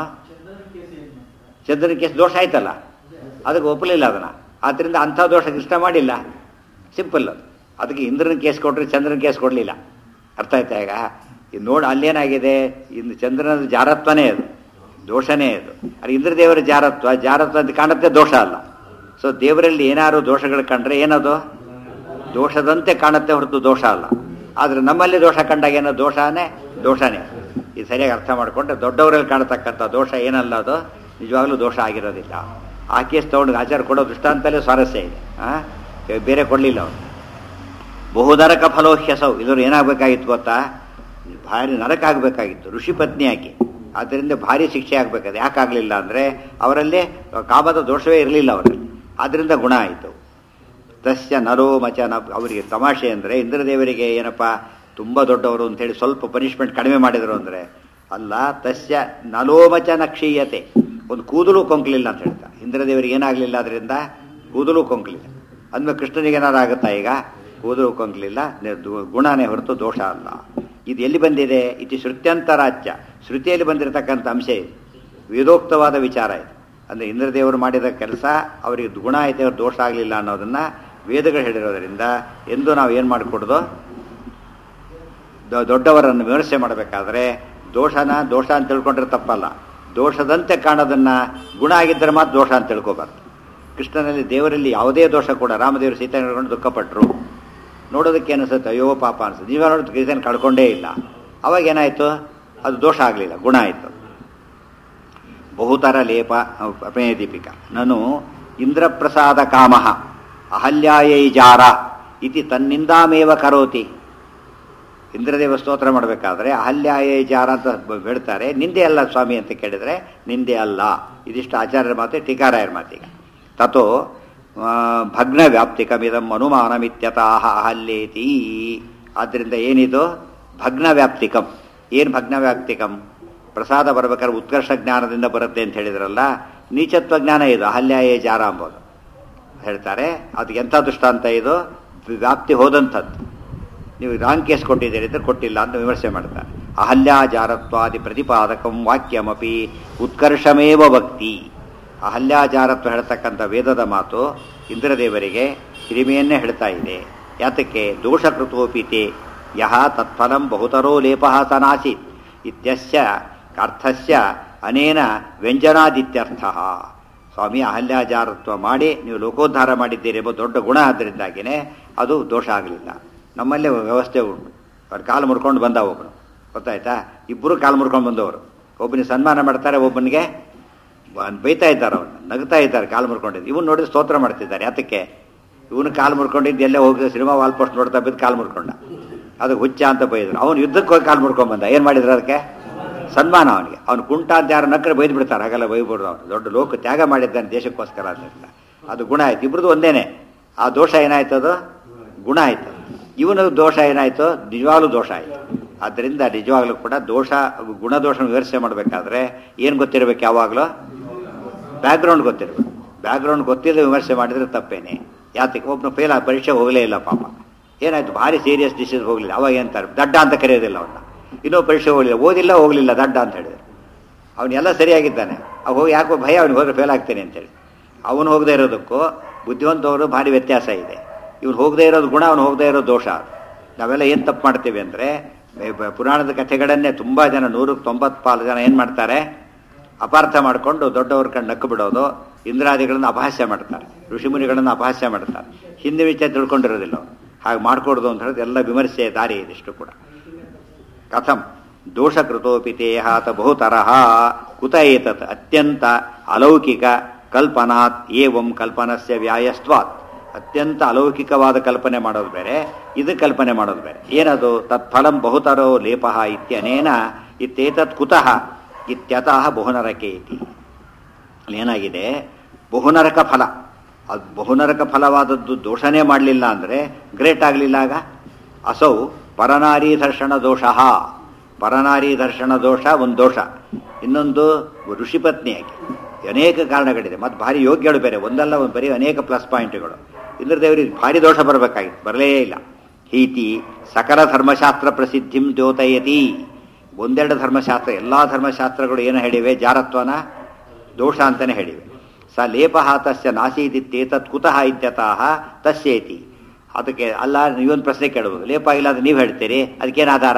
ಚಂದ್ರನ ಕೇಸ್ ದೋಷ ಆಯ್ತಲ್ಲ ಅದಕ್ಕೆ ಒಪ್ಪಲಿಲ್ಲ ಅದನ್ನು ಆದ್ದರಿಂದ ಅಂಥ ದೋಷ ಕೃಷ್ಣ ಮಾಡಿಲ್ಲ ಸಿಂಪಲ್ ಅದು ಅದಕ್ಕೆ ಇಂದ್ರನ ಕೇಸ್ ಕೊಟ್ಟರೆ ಚಂದ್ರನ ಕೇಸ್ ಕೊಡಲಿಲ್ಲ ಅರ್ಥ ಆಯ್ತಾ ಈಗ ಇದು ನೋಡಿ ಅಲ್ಲೇನಾಗಿದೆ ಇನ್ನು ಚಂದ್ರನ ಜಾರತ್ವನೇ ಅದು ದೋಷನೇ ಅದು ಅದು ಇಂದ್ರದೇವರ ಜಾರತ್ವ ಜಾರತ್ವ ಅಂತ ಕಾಣುತ್ತೆ ದೋಷ ಅಲ್ಲ ಸೊ ದೇವರಲ್ಲಿ ಏನಾದ್ರು ದೋಷಗಳು ಕಂಡ್ರೆ ಏನದು ದೋಷದಂತೆ ಕಾಣುತ್ತೆ ಹೊರತು ದೋಷ ಅಲ್ಲ ಆದರೆ ನಮ್ಮಲ್ಲಿ ದೋಷ ಕಂಡಾಗ ಏನೋ ದೋಷನೇ ದೋಷನೇ ಇದು ಸರಿಯಾಗಿ ಅರ್ಥ ಮಾಡಿಕೊಂಡ್ರೆ ದೊಡ್ಡವರಲ್ಲಿ ಕಾಣತಕ್ಕಂಥ ದೋಷ ಏನಲ್ಲ ಅದು ನಿಜವಾಗ್ಲೂ ದೋಷ ಆಗಿರೋದಿಲ್ಲ ಆ ಕೇಸ್ ತೊಗೊಂಡು ಆಚಾರ ಕೊಡೋ ದೃಷ್ಟಾಂತಲೇ ಸ್ವಾರಸ್ಯ ಇದೆ ಆ ಬೇರೆ ಕೊಡಲಿಲ್ಲ ಅವನು ಬಹುನರಕ ಫಲೋಹ್ಯಸವು ಇದ್ರ ಏನಾಗಬೇಕಾಗಿತ್ತು ಗೊತ್ತಾ ಭಾರಿ ನರಕ ಆಗಬೇಕಾಗಿತ್ತು ಋಷಿ ಪತ್ನಿ ಆಕೆ ಆದ್ದರಿಂದ ಭಾರಿ ಶಿಕ್ಷೆ ಆಗಬೇಕಾದ್ರೆ ಯಾಕಾಗಲಿಲ್ಲ ಅಂದರೆ ಅವರಲ್ಲಿ ಕಾಮದ ದೋಷವೇ ಇರಲಿಲ್ಲ ಅವರಲ್ಲಿ ಆದ್ದರಿಂದ ಗುಣ ಆಯಿತು ತಸ್ಯ ನರೋ ಮಚನ ಅವರಿಗೆ ತಮಾಷೆ ಅಂದರೆ ಇಂದ್ರದೇವರಿಗೆ ಏನಪ್ಪ ತುಂಬ ದೊಡ್ಡವರು ಅಂತೇಳಿ ಸ್ವಲ್ಪ ಪನಿಷ್ಮೆಂಟ್ ಕಡಿಮೆ ಮಾಡಿದರು ಅಂದರೆ ಅಲ್ಲ ತಸ್ಯ ನಲೋಮಚನ ಕ್ಷೀಯತೆ ಒಂದು ಕೂದಲು ಕೊಂಕಲಿಲ್ಲ ಅಂತ ಹೇಳ್ತಾ ಇಂದ್ರದೇವರಿಗೆ ಏನಾಗಲಿಲ್ಲ ಅದರಿಂದ ಕೂದಲು ಕೊಂಕಲಿಲ್ಲ ಅಂದ್ಮೇಲೆ ಕೃಷ್ಣನಿಗೆ ಏನಾರು ಆಗುತ್ತಾ ಈಗ ಕೂದಲು ಕೊಂಕಲಿಲ್ಲ ನೆ- ದು- ಗುಣನೇ ಹೊರತು ದೋಷ ಅಲ್ಲ ಇದು ಎಲ್ಲಿ ಬಂದಿದೆ ಇದು ಶ್ರುತ್ಯಂತರಾಜ್ಯ ಶ್ರುತಿಯಲ್ಲಿ ಬಂದಿರತಕ್ಕಂಥ ಅಂಶ ಇದು ವೇದೋಕ್ತವಾದ ವಿಚಾರ ಇದು ಅಂದರೆ ಇಂದ್ರದೇವರು ಮಾಡಿದ ಕೆಲಸ ಅವರಿಗೆ ಗುಣ ಐತೆ ಅವ್ರ ದೋಷ ಆಗಲಿಲ್ಲ ಅನ್ನೋದನ್ನ ವೇದಗಳು ಹೇಳಿರೋದ್ರಿಂದ ಎಂದು ನಾವು ಏನು ಮಾಡಿಕೊಡೋದು ದೊ- ದೊಡ್ಡವರನ್ನು ವಿಮರ್ಶೆ ಮಾಡಬೇಕಾದ್ರೆ ದೋಷನ ದೋಷ ಅಂತ ತಿಳ್ಕೊಂಡ್ರೆ ತಪ್ಪಲ್ಲ ದೋಷದಂತೆ ಕಾಣೋದನ್ನ ಗುಣ ಆಗಿದ್ದರೆ ಮಾತ್ರ ದೋಷ ಅಂತ ತಿಳ್ಕೊಬಾರ್ದು ಕೃಷ್ಣನಲ್ಲಿ ದೇವರಲ್ಲಿ ಯಾವುದೇ ದೋಷ ಕೂಡ ರಾಮದೇವರು ಸೀತೆ ಹಿಡ್ಕೊಂಡು ದುಃಖಪಟ್ಟರು ನೋಡೋದಕ್ಕೆ ಅನಿಸುತ್ತೆ ಅಯ್ಯೋ ಪಾಪ ಅನಿಸುತ್ತೆ ನೀವೇ ನೋಡೋದು ಸೀತೆನ ಕಳ್ಕೊಂಡೇ ಇಲ್ಲ ಅವಾಗ ಏನಾಯಿತು ಅದು ದೋಷ ಆಗಲಿಲ್ಲ ಗುಣ ಆಯಿತು ಬಹುತರ ಲೇಪ ಅಪೇಯ ದೀಪಿಕ ನಾನು ಇಂದ್ರಪ್ರಸಾದ ಕಾಮ ಅಹಲ್ಯಾಯೈ ಜಾರ ಇತಿ ತನ್ನಿಂದಾಮೇವ ಕರೋತಿ ಇಂದ್ರದೇವ ಸ್ತೋತ್ರ ಮಾಡಬೇಕಾದ್ರೆ ಅಹಲ್ಯಾಯೈ ಜಾರ ಅಂತ ಬ- ಹೇಳ್ತಾರೆ ನಿಂದೆ ಅಲ್ಲ ಸ್ವಾಮಿ ಅಂತ ಕೇಳಿದರೆ ನಿಂದೆ ಅಲ್ಲ ಇದಿಷ್ಟು ಆಚಾರ್ಯರ ಮಾತೆ ಟೀಕಾರಾಯರ ಮಾತಿಗೆ ತಥೋ ಆ, ಭಗ್ನ ವ್ಯಾಪ್ತಿಕಮಿದಂ ಅನುಮಾನಮಿತ್ಯತಃ ಅಹಲ್ಯೇತಿ ಆದ್ದರಿಂದ ಏನಿದು ಭಗ್ನ ವ್ಯಾಪ್ತಿಕಂ ಏನು ಭಗ್ನ ವ್ಯಾಪ್ತಿಕಂ ಪ್ರಸಾದ ಬರ್ಬೇಕಾದ್ರೆ ಉತ್ಕರ್ಷ ಜ್ಞಾನದಿಂದ ಬರುತ್ತೆ ಅಂತ ಹೇಳಿದ್ರಲ್ಲ ನೀಚತ್ವ ಜ್ಞಾನ ಇದು ಅಹಲ್ಯಾಯೇ ಜಾರ ಅಂಬೋದು ಹೇಳ್ತಾರೆ ಅದು ಎಂಥ ದೃಷ್ಟಾಂತ ಇದು ವ್ಯಾಪ್ತಿ ಹೋದಂಥದ್ದು ನೀವು ರಾಂಗ್ ಕೇಸ್ ಕೊಟ್ಟಿದ್ದೀರಿ ಅಂದರೆ ಕೊಟ್ಟಿಲ್ಲ ಅಂತ ವಿಮರ್ಶೆ ಮಾಡ್ತಾರೆ ಅಹಲ್ಯಾಜಾರತ್ವಾದಿ ಪ್ರತಿಪಾದಕಂ ವಾಕ್ಯಮಪಿ ಉತ್ಕರ್ಷಮೇವ ಭಕ್ತಿ ಅಹಲ್ಯಾಜಾರತ್ವ ಹೇಳ್ತಕ್ಕಂಥ ವೇದದ ಮಾತು ಇಂದ್ರದೇವರಿಗೆ ಹಿರಿಮೆಯನ್ನೇ ಹೇಳ್ತಾ ಇದೆ ಯಾತಕ್ಕೆ ದೋಷಕೃತೋಪಿತೆ ಯಹ ತತ್ಫಲಂ ಬಹುತರೋ ಲೇಪ ಸನಾಸೀತ್ ಇತ್ಯಸ್ಯ ಅರ್ಥಸ್ಯ ಅನೇನ ವ್ಯಂಜನಾದಿತ್ಯರ್ಥ ಸ್ವಾಮಿ ಅಹಲ್ಯಾಜಾರತ್ವ ಮಾಡಿ ನೀವು ಲೋಕೋದ್ಧಾರ ಮಾಡಿದ್ದೀರಿ ಎಂಬ ದೊಡ್ಡ ಗುಣ ಆದ್ದರಿಂದಾಗಿಯೇ ಅದು ದೋಷ ಆಗಲಿಲ್ಲ ನಮ್ಮಲ್ಲೇ ವ್ಯವಸ್ಥೆ ಉಂಟು ಅವ್ರು ಕಾಲು ಮುರ್ಕೊಂಡು ಬಂದ ಒಬ್ಬನು ಗೊತ್ತಾಯ್ತಾ ಇಬ್ಬರು ಕಾಲು ಮುರ್ಕೊಂಡು ಬಂದವರು ಒಬ್ಬನಿಗೆ ಸನ್ಮಾನ ಮಾಡ್ತಾರೆ ಒಬ್ಬನಿಗೆ ಬ- ಬೈತಾ ಇದ್ದಾರೆ ಅವನು ನಗ್ತಾ ಇದ್ದಾರೆ ಕಾಲು ಮುರ್ಕೊಂಡಿದ್ದು ಇವನು ನೋಡಿ ಸ್ತೋತ್ರ ಮಾಡ್ತಿದ್ದಾರೆ ಯಾತಕ್ಕೆ ಇವನು ಕಾಲು ಮುರ್ಕೊಂಡಿದ್ದು ಎಲ್ಲೇ ಹೋಗಿ ಸಿನಿಮಾ ವಾಲ್ ಪೋಸ್ಟ್ ನೋಡ್ತಾ ಬಿದ್ದು ಕಾಲು ಮುರ್ಕೊಂಡ ಅದು ಹುಚ್ಚ ಅಂತ ಬೈದ್ರು ಅವನು ಯುದ್ಧಕ್ಕೆ ಹೋಗಿ ಕಾಲು ಮುರ್ಕೊಂಡ್ ಬಂದ ಏನು ಮಾಡಿದ್ರು ಅದಕ್ಕೆ ಸನ್ಮಾನ ಅವನಿಗೆ ಅವ್ನು ಕುಂಟ ಅಂತ ಯಾರು ನಕ್ಕರೆ ಬೈದು ಬಿಡ್ತಾರೆ ಹಾಗೆಲ್ಲ ಬೈಬಿಡ್ದು ಅವನು ದೊಡ್ಡ ಲೋಕ ತ್ಯಾಗ ಮಾಡಿದ್ದಾನೆ ದೇಶಕ್ಕೋಸ್ಕರ ಅಂತ ಅದು ಗುಣ ಆಯ್ತು ಇಬ್ರದ್ದು ಒಂದೇನೆ ಆ ದೋಷ ಏನಾಯ್ತು ಅದು ಗುಣ ಆಯ್ತು ಇವನ ದೋಷ ಏನಾಯ್ತು ನಿಜವಾಗ್ಲೂ ದೋಷ ಆಯ್ತು ಆದ್ದರಿಂದ ನಿಜವಾಗ್ಲೂ ಕೂಡ ದೋಷ ಗುಣದೋಷ ವಿಮರ್ಶೆ ಮಾಡಬೇಕಾದ್ರೆ ಏನು ಗೊತ್ತಿರಬೇಕು ಯಾವಾಗಲೂ ಬ್ಯಾಕ್ಗ್ರೌಂಡ್ ಗೊತ್ತಿರಬೇಕು ಬ್ಯಾಕ್ಗ್ರೌಂಡ್ ಗೊತ್ತಿಲ್ಲದೆ ವಿಮರ್ಶೆ ಮಾಡಿದ್ರೆ ತಪ್ಪೇನೆ ಯಾತಕ್ಕೆ ಒಬ್ಬನು ಫೇಲ್ ಆಗಿ ಪರೀಕ್ಷೆ ಹೋಗಲೇ ಇಲ್ಲ ಪಾಪ ಏನಾಯ್ತು ಭಾರಿ ಸೀರಿಯಸ್ ಡಿಸೀಸ್ ಹೋಗಲಿಲ್ಲ ಅವಾಗ ಏನಂತಾರೆ ದಡ್ಡ ಅಂತ ಕರೆಯೋದಿಲ್ಲ ಅವನ್ನ ಇನ್ನೂ ಪರೀಕ್ಷೆ ಹೋಗಲಿಲ್ಲ ಓದಿಲ್ಲ ಹೋಗಲಿಲ್ಲ ದಡ್ಡ ಅಂತ ಹೇಳಿದ್ರು ಅವನೆಲ್ಲ ಸರಿಯಾಗಿದ್ದಾನೆ ಅವ್ ಹೋಗಿ ಯಾಕೋ ಭಯ ಅವ್ನಿಗೆ ಹೋದ್ರೆ ಫೇಲ್ ಆಗ್ತೇನೆ ಅಂತೇಳಿ ಅವನು ಹೋಗದೆ ಇರೋದಕ್ಕೂ ಬುದ್ಧಿವಂತವರು ಭಾರಿ ವ್ಯತ್ಯಾಸ ಇದೆ ಇವ್ನು ಹೋಗದೆ ಇರೋದು ಗುಣ ಅವನು ಹೋಗದೆ ಇರೋ ದೋಷ ನಾವೆಲ್ಲ ಏನು ತಪ್ಪು ಮಾಡ್ತೀವಿ ಅಂದರೆ ಪುರಾಣದ ಕಥೆಗಳನ್ನೇ ತುಂಬ ಜನ ನೂರಕ್ಕೆ ತೊಂಬತ್ತು ಪಾಲು ಜನ ಏನು ಮಾಡ್ತಾರೆ ಅಪಾರ್ಥ ಮಾಡಿಕೊಂಡು ದೊಡ್ಡವ್ರ ಕಣ್ಣು ನಕ್ಕು ಬಿಡೋದು ಇಂದ್ರಾದಿಗಳನ್ನು ಅಪಹಾಸ್ಯ ಮಾಡ್ತಾರೆ ಋಷಿಮುನಿಗಳನ್ನು ಅಪಹಾಸ್ಯ ಮಾಡ್ತಾರೆ ಹಿಂದೆ ವಿಚಾರ ತಿಳ್ಕೊಂಡಿರೋದಿಲ್ಲ ಅವ್ರು. ಹಾಗೆ ಮಾಡ್ಕೊಡ್ದು ಅಂತ ಹೇಳಿದ್ರೆ ಎಲ್ಲ ವಿಮರ್ಶೆ ದಾರಿ ಇದಿಷ್ಟು ಕೂಡ ಕಥಂ ದೋಷಕೃತೋಪಿ ತೇಹಾತ ಬಹುತರಹ ಕುತ ಏತತ್ ಅತ್ಯಂತ ಅಲೌಕಿಕ ಕಲ್ಪನಾತ್ ಏವಂ ಕಲ್ಪನಸ್ಯ ವ್ಯಾಯಸ್ತ್ವಾತ್ ಅತ್ಯಂತ ಅಲೌಕಿಕವಾದ ಕಲ್ಪನೆ ಮಾಡೋದು ಬೇರೆ ಇದು ಕಲ್ಪನೆ ಮಾಡೋದು ಬೇರೆ ಏನದು ತತ್ಫಲಂ ಬಹುತರೋ ಲೇಪಃ ಇತ್ಯನೇನ ಇತ್ತೇತತ್ ಕುತಃ ಇತ್ಯತಃ ಬಹುನರಕೆ ಇತಿ ಅಲ್ಲಿ ಏನಾಗಿದೆ ಬಹುನರಕ ಫಲ ಅದು ಬಹುನರಕ ಫಲವಾದದ್ದು ದೋಷನೇ ಮಾಡಲಿಲ್ಲ ಅಂದರೆ ಗ್ರೇಟ್ ಆಗಲಿಲ್ಲ ಆಗ ಅಸೌ ಪರನಾರಿ ದರ್ಶನ ದೋಷ ಪರನಾರಿ ದರ್ಶನ ದೋಷ ಒಂದು ದೋಷ ಇನ್ನೊಂದು ಋಷಿಪತ್ನಿಯಾಗಿ ಅನೇಕ ಕಾರಣಗಳಿದೆ ಮತ್ತು ಭಾರಿ ಯೋಗ್ಯಗಳು ಬೇರೆ ಒಂದಲ್ಲ ಒಂದು ಬರೀ ಅನೇಕ ಪ್ಲಸ್ ಪಾಯಿಂಟ್ಗಳು ಇಂದ್ರದೇವರಿಗೆ ಭಾರಿ ದೋಷ ಬರಬೇಕಾಗಿತ್ತು ಬರಲೇ ಇಲ್ಲ ಹೀತಿ ಸಕಲ ಧರ್ಮಶಾಸ್ತ್ರ ಪ್ರಸಿದ್ಧಿಂ ದ್ಯೋತಯತಿ ಒಂದೆರಡು ಧರ್ಮಶಾಸ್ತ್ರ ಎಲ್ಲ ಧರ್ಮಶಾಸ್ತ್ರಗಳು ಏನು ಹೇಳಿವೆ ಜಾರತ್ವನ ದೋಷ ಅಂತಲೇ ಹೇಳಿವೆ ಸ ಲೇಪಃ ತಸ್ಯ ನಾಸೀದಿತ್ತೇತತ್ ಕುತಃ ಇತ್ಯತಃ ತಸ್ಯೇತಿ ಅದಕ್ಕೆ ಅಲ್ಲ ನೀವೊಂದು ಪ್ರಶ್ನೆ ಕೇಳ್ಬೋದು ಲೇಪ ಇಲ್ಲ ಅದು ನೀವು ಹೇಳ್ತೀರಿ ಅದಕ್ಕೇನು ಆಧಾರ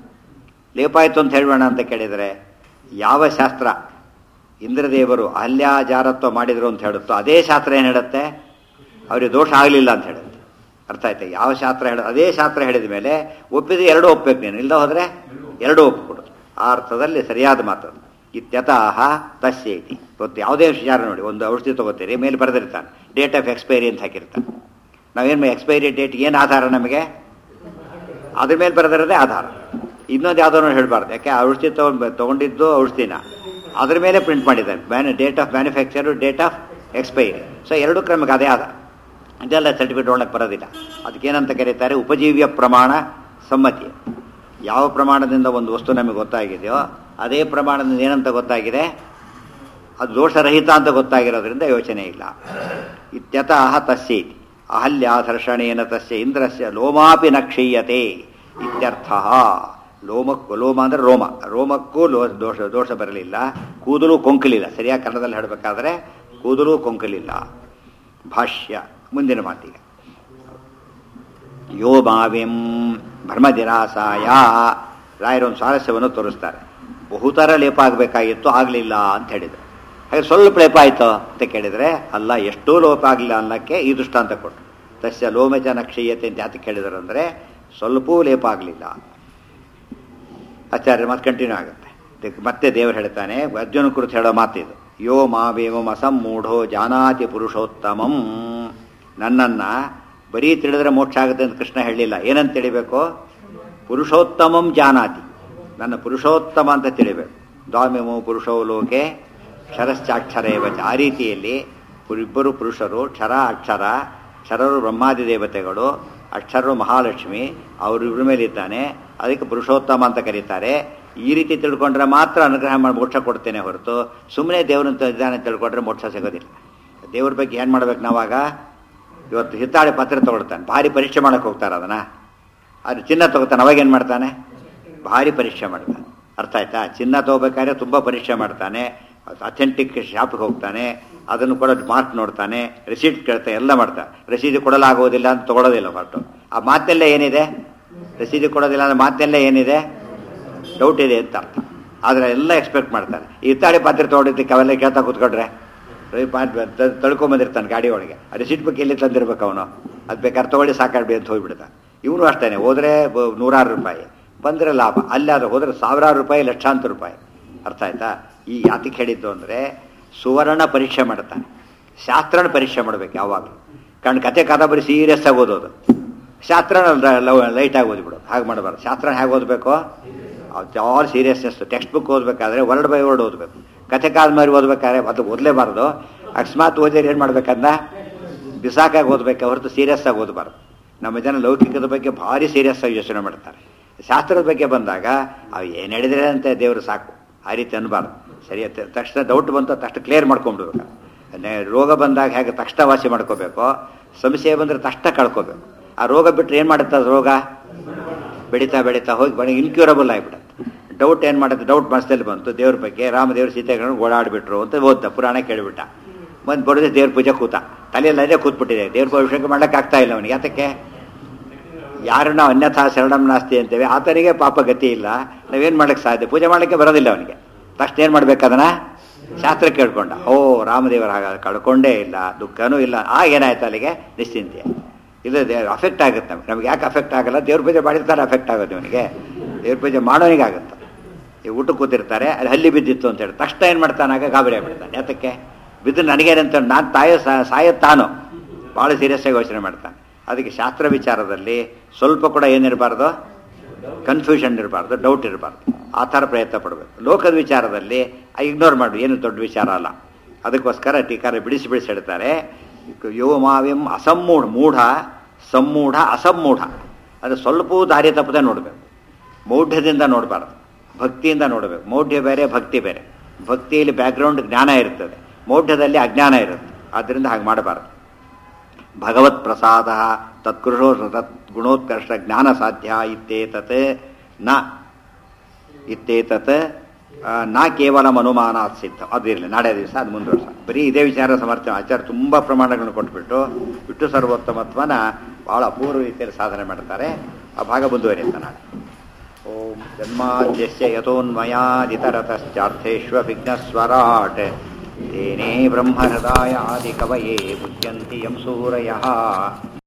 ಲೇಪ ಆಯಿತು ಅಂತ ಹೇಳೋಣ ಅಂತ ಕೇಳಿದರೆ ಯಾವ ಶಾಸ್ತ್ರ ಇಂದ್ರದೇವರು ಅಹಲ್ಯಾಜಾರತ್ವ ಮಾಡಿದ್ರು ಅಂತ ಹೇಳುತ್ತೋ ಅದೇ ಶಾಸ್ತ್ರ ಏನು ಹೇಳುತ್ತೆ ಅವರಿಗೆ ದೋಷ ಆಗಲಿಲ್ಲ ಅಂತ ಹೇಳುತ್ತೆ ಅರ್ಥ ಆಯ್ತಾ ಯಾವ ಶಾಸ್ತ್ರ ಹೇಳ ಅದೇ ಶಾಸ್ತ್ರ ಹೇಳಿದ ಮೇಲೆ ಒಪ್ಪಿದ್ರೆ ಎರಡೂ ಒಪ್ಪಬೇಕು ನೀನು ಇಲ್ಲದ ಹೋದರೆ ಎರಡೂ ಒಪ್ಪಿಕೊಡು ಆ ಅರ್ಥದಲ್ಲಿ ಸರಿಯಾದ ಮಾತು ಅದು. ಇತ್ಯತಃ ತಸ್ಯೇತಿ ಇವತ್ತು ಯಾವುದೇ ವಿಚಾರ ನೋಡಿ ಒಂದು ಔಷಧಿ ತಗೋತೀರಿ ಮೇಲೆ ಬರೆದಿರ್ತಾನೆ ಡೇಟ್ ಆಫ್ ಎಕ್ಸ್ಪೈರಿ ಅಂತ ಹಾಕಿರ್ತಾನೆ ನಾವೇನು ಎಕ್ಸ್ಪೈರಿ ಡೇಟ್ ಏನು ಆಧಾರ ನಮಗೆ ಅದ್ರ ಮೇಲೆ ಬರೆದಿರೋದೇ ಆಧಾರ ಇನ್ನೊಂದು ಯಾವುದೋ ಹೇಳಬಾರ್ದು ಯಾಕೆ ಔಷಧಿ ತಗೊಂಡು ತೊಗೊಂಡಿದ್ದು ಔಷಧಿನ ಅದ್ರ ಮೇಲೆ ಪ್ರಿಂಟ್ ಮಾಡಿದ್ದಾರೆ manu date of manufacture date of expiry so ಎರಡು ಕ್ರಮಕ್ಕೆ ಅದೇ ಆದ ಇದೆಲ್ಲ ಸರ್ಟಿಫಿಕೇಟ್ ಒಳಗೆ ಬರೋದಿಲ್ಲ ಅದಕ್ಕೇನಂತ ಕರೀತಾರೆ ಉಪಜೀವ್ಯ ಪ್ರಮಾಣ ಸಮ್ಮತಿ ಯಾವ ಪ್ರಮಾಣದಿಂದ ಒಂದು ವಸ್ತು ನಮಗೆ ಗೊತ್ತಾಗಿದೆಯೋ ಅದೇ ಪ್ರಮಾಣದಿಂದ ಏನಂತ ಗೊತ್ತಾಗಿದೆ ಅದು ದೋಷರಹಿತ ಅಂತ ಗೊತ್ತಾಗಿರೋದ್ರಿಂದ ಯೋಚನೆ ಇಲ್ಲ ಇತ್ಯತಃ ತಸ್ಯ ಇತಿ ಅಹಲ್ಯಾಧರ್ಷಣೇನ ತಸ್ಯ ಇಂದ್ರಸ್ಯ ಲೋಮಾಪಿ ನ ಕ್ಷೀಯತೆ ಇತ್ಯರ್ಥ ಲೋಮಕ್ಕೂ ಲೋಮ ಅಂದರೆ ರೋಮ ರೋಮಕ್ಕೂ ಲೋ ದೋಷ ದೋಷ ಬರಲಿಲ್ಲ ಕೂದಲು ಕೊಂಕಲಿಲ್ಲ ಸರಿಯಾಗಿ ಕನ್ನಡದಲ್ಲಿ ಹೇಳಬೇಕಾದ್ರೆ ಕೂದಲು ಕೊಂಕಲಿಲ್ಲ ಭಾಷ್ಯ ಮುಂದಿನ ಮಾತಿಗೆ ಯೋ ಮಾವಿಂ ಭ್ರಮದಿರಾಸಾಯ ರಾಯರೊಂದು ಸ್ವಾರಸ್ಯವನ್ನು ತೋರಿಸ್ತಾರೆ ಬಹುತರ ಲೇಪ ಆಗಬೇಕಾಗಿತ್ತು ಆಗಲಿಲ್ಲ ಅಂತ ಹೇಳಿದರು ಹಾಗೆ ಸ್ವಲ್ಪ ಲೇಪ ಆಯಿತು ಅಂತ ಕೇಳಿದರೆ ಅಲ್ಲ ಎಷ್ಟೂ ಲೋಪ ಆಗಲಿಲ್ಲ ಅನ್ನೋಕ್ಕೆ ಈ ದೃಷ್ಟಾಂತ ಕೊಟ್ಟು ತಸ್ಯ ಲೋಮಜನ ಕ್ಷೀಯತೆ ಅಂತ ಯಾತಕ್ಕೆ ಹೇಳಿದರು ಅಂದರೆ ಸ್ವಲ್ಪವೂ ಲೇಪ ಆಗಲಿಲ್ಲ ಆಚಾರ್ಯ ಮತ್ತೆ ಕಂಟಿನ್ಯೂ ಆಗುತ್ತೆ ಇದಕ್ಕೆ ಮತ್ತೆ ದೇವರು ಹೇಳ್ತಾನೆ ಅರ್ಜುನ ಕುರಿತು ಹೇಳೋ ಮಾತಿದು ಯೋ ಮಾವೇಮಂ ಅಸಮ್ಮೂಢೋ ಜಾನಾತಿ ಪುರುಷೋತ್ತಮಂ ನನ್ನನ್ನು ಬರೀ ತಿಳಿದ್ರೆ ಮೋಕ್ಷ ಆಗುತ್ತೆ ಅಂತ ಕೃಷ್ಣ ಹೇಳಿಲ್ಲ ಏನಂತ ತಿಳಿಬೇಕು ಪುರುಷೋತ್ತಮಂ ಜಾನಾತಿ ನನ್ನ ಪುರುಷೋತ್ತಮ ಅಂತ ತಿಳಿಬೇಕು ದ್ವಾಮಿಮೋ ಪುರುಷೋ ಲೋಕೆ ಕ್ಷರಶ್ಚಾಕ್ಷರ ಇವತ್ತು ಆ ರೀತಿಯಲ್ಲಿ ಇಬ್ಬರು ಪುರುಷರು ಕ್ಷರ ಅಕ್ಷರ ಕ್ಷರರು ಬ್ರಹ್ಮಾದಿ ದೇವತೆಗಳು ಅಕ್ಷರರು ಮಹಾಲಕ್ಷ್ಮಿ ಅವರಿಬ್ಬರ ಮೇಲೆ ಇದ್ದಾನೆ ಅದಕ್ಕೆ ಪುರುಷೋತ್ತಮ ಅಂತ ಕರೀತಾರೆ ಈ ರೀತಿ ತಿಳ್ಕೊಂಡ್ರೆ ಮಾತ್ರ ಅನುಗ್ರಹ ಮಾಡಿ ಮೋಕ್ಷ ಕೊಡ್ತೇನೆ ಹೊರತು ಸುಮ್ಮನೆ ದೇವರಂತ ಇದ್ದಾನೆ ತಿಳ್ಕೊಂಡ್ರೆ ಮೋಕ್ಷ ಸಿಗೋದಿಲ್ಲ ದೇವ್ರ ಬಗ್ಗೆ ಏನು ಮಾಡ್ಬೇಕು ನಾವಾಗ ಇವತ್ತು ಹಿತ್ತಾಳೆ ಪತ್ರ ತಗೊಳ್ತಾನೆ ಭಾರಿ ಪರೀಕ್ಷೆ ಮಾಡಕ್ಕೆ ಹೋಗ್ತಾರೆ ಅದನ್ನ ಅದು ಚಿನ್ನ ತಗೋತಾನೆ ಅವಾಗ ಏನು ಮಾಡ್ತಾನೆ ಭಾರಿ ಪರೀಕ್ಷೆ ಮಾಡ್ತಾನೆ ಅರ್ಥ ಆಯ್ತಾ ಚಿನ್ನ ತಗೋಬೇಕಾದ್ರೆ ತುಂಬ ಪರೀಕ್ಷೆ ಮಾಡ್ತಾನೆ ಅಥೆಂಟಿಕ್ ಶಾಪಿಗೆ ಹೋಗ್ತಾನೆ ಅದನ್ನು ಕೂಡ ಮಾರ್ಕ್ ನೋಡ್ತಾನೆ ರಿಸೀಟ್ ಕೇಳ್ತಾನೆ ಎಲ್ಲ ಮಾಡ್ತಾನೆ ರಸೀದಿ ಕೊಡಲಾಗೋದಿಲ್ಲ ಅಂತ ತಗೊಳ್ಳೋದಿಲ್ಲ ಹೊರಟು ಆ ಮಾತೆಲ್ಲ ಏನಿದೆ ರಸೀದಿ ಕೊಡೋದಿಲ್ಲ ಅಂದ್ರೆ ಮಾತೆಲ್ಲ ಏನಿದೆ ಡೌಟ್ ಇದೆ ಅಂತ ಅರ್ಥ ಆದರೆ ಎಲ್ಲ ಎಕ್ಸ್ಪೆಕ್ಟ್ ಮಾಡ್ತಾನೆ ಈ ಹಿತ್ತಾಳೆ ಪಾತ್ರೆ ತೊಗೊಂಡಿದ್ದಕ್ಕೆ ಅವೆಲ್ಲ ಕೇಳ್ತಾ ಕೂತ್ಕೊಂಡ್ರೆ ರವಿ ಪಾತ್ರೆ ತಳ್ಕೊಂಬಂದಿರ್ತಾನೆ ಗಾಡಿ ಒಳಗೆ ರಿಸೀಟ್ ಬಗ್ಗೆ ಎಲ್ಲಿ ತಂದಿರ್ಬೇಕು ಅವನು ಅದು ಬೇಕಾದ್ರೆ ತೊಗೊಳ್ಳಿ ಸಾಕಾಡ್ಬಿ ಅಂತ ಹೋಗ್ಬಿಡ್ತಾನೆ ಇವನು ಅಷ್ಟೇ ಹೋದರೆ ನೂರಾರು ರೂಪಾಯಿ ಬಂದರೆ ಲಾಭ ಅಲ್ಲಿ ಅದು ಹೋದರೆ ಸಾವಿರಾರು ರೂಪಾಯಿ ಲಕ್ಷಾಂತರ ರೂಪಾಯಿ ಅರ್ಥ ಆಯ್ತಾ ಈ ಯಾತಕ್ಕೆ ಹೇಳಿದ್ದು ಅಂದರೆ ಸುವರ್ಣ ಪರೀಕ್ಷೆ ಮಾಡ್ತಾನೆ ಶಾಸ್ತ್ರನ ಪರೀಕ್ಷೆ ಮಾಡ್ಬೇಕು ಯಾವಾಗಲೂ ಕಣ್ಣು ಕತೆ ಕಾದಂಬರಿ ಸೀರಿಯಸ್ ಆಗಿ ಓದೋದು ಶಾಸ್ತ್ರನ ಲೈಟ್ ಆಗಿ ಓದ್ಬಿಡೋದು ಹಾಗೆ ಮಾಡಬಾರ್ದು ಶಾಸ್ತ್ರನ ಹೇಗೆ ಓದಬೇಕು ಆಲ್ ಸೀರಿಯಸ್ನೆಸ್ ಟೆಕ್ಸ್ಟ್ ಬುಕ್ ಓದಬೇಕಾದ್ರೆ ವರ್ಡ್ ಬೈ ವರ್ಡ್ ಓದಬೇಕು ಕತೆ ಕಾದಂಬರಿ ಓದಬೇಕಾದ್ರೆ ಅದು ಓದಲೇಬಾರ್ದು ಅಕಸ್ಮಾತ್ ಓದಿದ್ರೆ ಏನು ಮಾಡ್ಬೇಕಂದ ಬಿಸಾಕಾಗಿ ಓದಬೇಕು ಹೊರತು ಸೀರಿಯಸ್ ಆಗಿ ಓದಬಾರ್ದು ನಮ್ಮ ಜನ ಲೌಕಿಕದ ಬಗ್ಗೆ ಭಾರಿ ಸೀರಿಯಸ್ ಆಗಿ ಯೋಚನೆ ಮಾಡ್ತಾರೆ ಶಾಸ್ತ್ರದ ಬಗ್ಗೆ ಬಂದಾಗ ಅವು ಏನು ಹೇಳಿದ್ರೆ ಅಂತ ದೇವರು ಸಾಕು ಆ ರೀತಿ ಅನ್ಬಾರ್ದು ಸರಿ ತಕ್ಷಣ ಡೌಟ್ ಬಂತು ತಕ್ಷಣ ಕ್ಲಿಯರ್ ಮಾಡ್ಕೊಂಡ್ಬಿಡ್ಬೇಕು ರೋಗ ಬಂದಾಗ ಹೇಗೆ ತಕ್ಷಣ ವಾಸಿ ಮಾಡ್ಕೋಬೇಕು ಸಮಸ್ಯೆ ಬಂದರೆ ತಕ್ಷಣ ಕಳ್ಕೋಬೇಕು ಆ ರೋಗ ಬಿಟ್ಟರೆ ಏನು ಮಾಡುತ್ತೆ ಅದು ರೋಗ ಬೆಳೀತಾ ಬೆಳೀತಾ ಹೋಗಿ ಬರೀ ಇನ್ಕ್ಯೂರಬಲ್ ಆಗಿಬಿಡುತ್ತೆ ಡೌಟ್ ಏನು ಮಾಡುತ್ತೆ ಡೌಟ್ ಮನಸ್ಸಲ್ಲಿ ಬಂತು ದೇವ್ರ ಬಗ್ಗೆ ರಾಮದೇವ್ರ ಸೀತೆಗಳನ್ನು ಓಡಾಡಿಬಿಟ್ರು ಅಂತ ಓದ್ದ ಪುರಾಣ ಕೇಳಿಬಿಟ್ಟ ಬಂದು ಬರೋದೇ ದೇವ್ರ ಪೂಜೆ ಕೂತ ತಲೆಯಲ್ಲಿ ಅದೇ ಕೂತ್ಬಿಟ್ಟಿದೆ ದೇವ್ರ ಅಭಿಷೇಕ ಮಾಡಕ್ಕೆ ಆಗ್ತಾ ಇಲ್ಲ ಅವನಿಗೆ ಯಾತಕ್ಕೆ ಯಾರನ್ನ ಅನ್ಯಥಾ ಶರಣಂ ನಾಸ್ತಿ ಅಂತೇವೆ ಆತನಿಗೆ ಪಾಪ ಗತಿ ಇಲ್ಲ ನಾವೇನು ಮಾಡಕ್ಕೆ ಸಾಧ್ಯ ಪೂಜೆ ಮಾಡಲಿಕ್ಕೆ ಬರೋದಿಲ್ಲ ಅವನಿಗೆ ತಕ್ಷಣ ಏನು ಮಾಡ್ಬೇಕು ಅದನ್ನ ಶಾಸ್ತ್ರ ಕೇಳ್ಕೊಂಡ ಓ ರಾಮದೇವರ ಹಾಗ ಕಳ್ಕೊಂಡೇ ಇಲ್ಲ ದುಃಖನೂ ಇಲ್ಲ ಆಗ ಏನಾಯ್ತು ಅಲ್ಲಿಗೆ ನಿಶ್ಚಿಂತೆ ಇದು ಅಫೆಕ್ಟ್ ಆಗುತ್ತೆ ನಮ್ಗೆ ನಮ್ಗೆ ಯಾಕೆ ಅಫೆಕ್ಟ್ ಆಗಲ್ಲ ದೇವ್ರ ಪೂಜೆ ಮಾಡಿರ್ತಾರೆ ಅಫೆಕ್ಟ್ ಆಗುತ್ತೆ ಇವನಿಗೆ ದೇವ್ರ ಪೂಜೆ ಮಾಡೋನಿಗೆ ಆಗುತ್ತೆ ಈ ಊಟ ಕೂತಿರ್ತಾರೆ ಅಲ್ಲಿ ಹಲ್ಲಿ ಬಿದ್ದಿತ್ತು ಅಂತ ಹೇಳಿ ತಕ್ಷಣ ಏನು ಮಾಡ್ತಾನಾಗ ಗಾಬರಿ ಆಗ್ಬಿಡ್ತಾನೆ ಯಾತಕ್ಕೆ ಬಿದ್ದು ನನಗೇನಂತ ನಾನು ತಾಯ ಸಾಯ ತಾನು ಭಾಳ ಸೀರಿಯಸ್ ಆಗಿ ಯೋಚನೆ ಮಾಡ್ತಾನೆ ಅದಕ್ಕೆ ಶಾಸ್ತ್ರ ವಿಚಾರದಲ್ಲಿ ಸ್ವಲ್ಪ ಕೂಡ ಏನಿರಬಾರ್ದು ಕನ್ಫ್ಯೂಷನ್ ಇರಬಾರ್ದು ಡೌಟ್ ಇರಬಾರ್ದು ಆ ಥರ ಪ್ರಯತ್ನ ಪಡಬೇಕು ಲೋಕದ ವಿಚಾರದಲ್ಲಿ ಇಗ್ನೋರ್ ಮಾಡಿ ಏನು ದೊಡ್ಡ ವಿಚಾರ ಅಲ್ಲ ಅದಕ್ಕೋಸ್ಕರ ಟೀಕಾರ ಬಿಡಿಸಿ ಬಿಡಿಸಿ ಹೇಳ್ತಾರೆ ಯೋ ಮಾವ್ಯಂ ಅಸಮ್ಮೂಢ ಮೂಢ ಸಮ್ಮೂಢ ಅಸಮ್ಮೂಢ ಅದು ಸ್ವಲ್ಪವೂ ದಾರಿ ತಪ್ಪದೆ ನೋಡಬೇಕು ಮೌಢ್ಯದಿಂದ ನೋಡಬಾರ್ದು ಭಕ್ತಿಯಿಂದ ನೋಡಬೇಕು ಮೌಢ್ಯ ಬೇರೆ ಭಕ್ತಿ ಬೇರೆ ಭಕ್ತಿಯಲ್ಲಿ ಬ್ಯಾಕ್ಗ್ರೌಂಡ್ ಜ್ಞಾನ ಇರ್ತದೆ ಮೌಢ್ಯದಲ್ಲಿ ಅಜ್ಞಾನ ಇರುತ್ತೆ ಆದ್ದರಿಂದ ಹಾಗೆ ಮಾಡಬಾರ್ದು ಭಗವತ್ ಪ್ರಸಾದ ತತ್ಕೃಷೋ ತತ್ ಗುಣೋತ್ಕರ್ಷ ಜ್ಞಾನ ಸಾಧ್ಯ ಇತ್ತೇತತ್ ನ ಇತ್ತೇತತ್ ನಾ ಕೇವಲ ಅನುಮಾನ ಸಿದ್ಧ ಅದು ಇರಲಿ ನಾಳೆ ದಿವಸ ಅದು ಮುಂದುವರ್ಸ ಬರೀ ಇದೇ ವಿಚಾರ ಸಮರ್ಥನೆ ಆಚಾರ ತುಂಬ ಪ್ರಮಾಣಗಳನ್ನು ಕೊಟ್ಬಿಟ್ಟು ವಿಟ್ಟು ಸರ್ವೋತ್ತಮತ್ವನ ಬಹಳ ಅಪೂರ್ವ ರೀತಿಯಲ್ಲಿ ಸಾಧನೆ ಮಾಡ್ತಾರೆ ಆ ಭಾಗ ಮುಂದುವರಿಯುತ್ತೆ ನಾಳೆ ಓಂ ಜನ್ಮಾದ್ಯಸ್ಯ ಯಥೋನ್ಮಯಾದಿತರತಶ್ಚಾರ್ಥೇಷ್ವವಿಘ್ನಸ್ವರಾಟ್ तेने ब्रह्महृदायादिकवये बुध्यन्ति यं सूरयः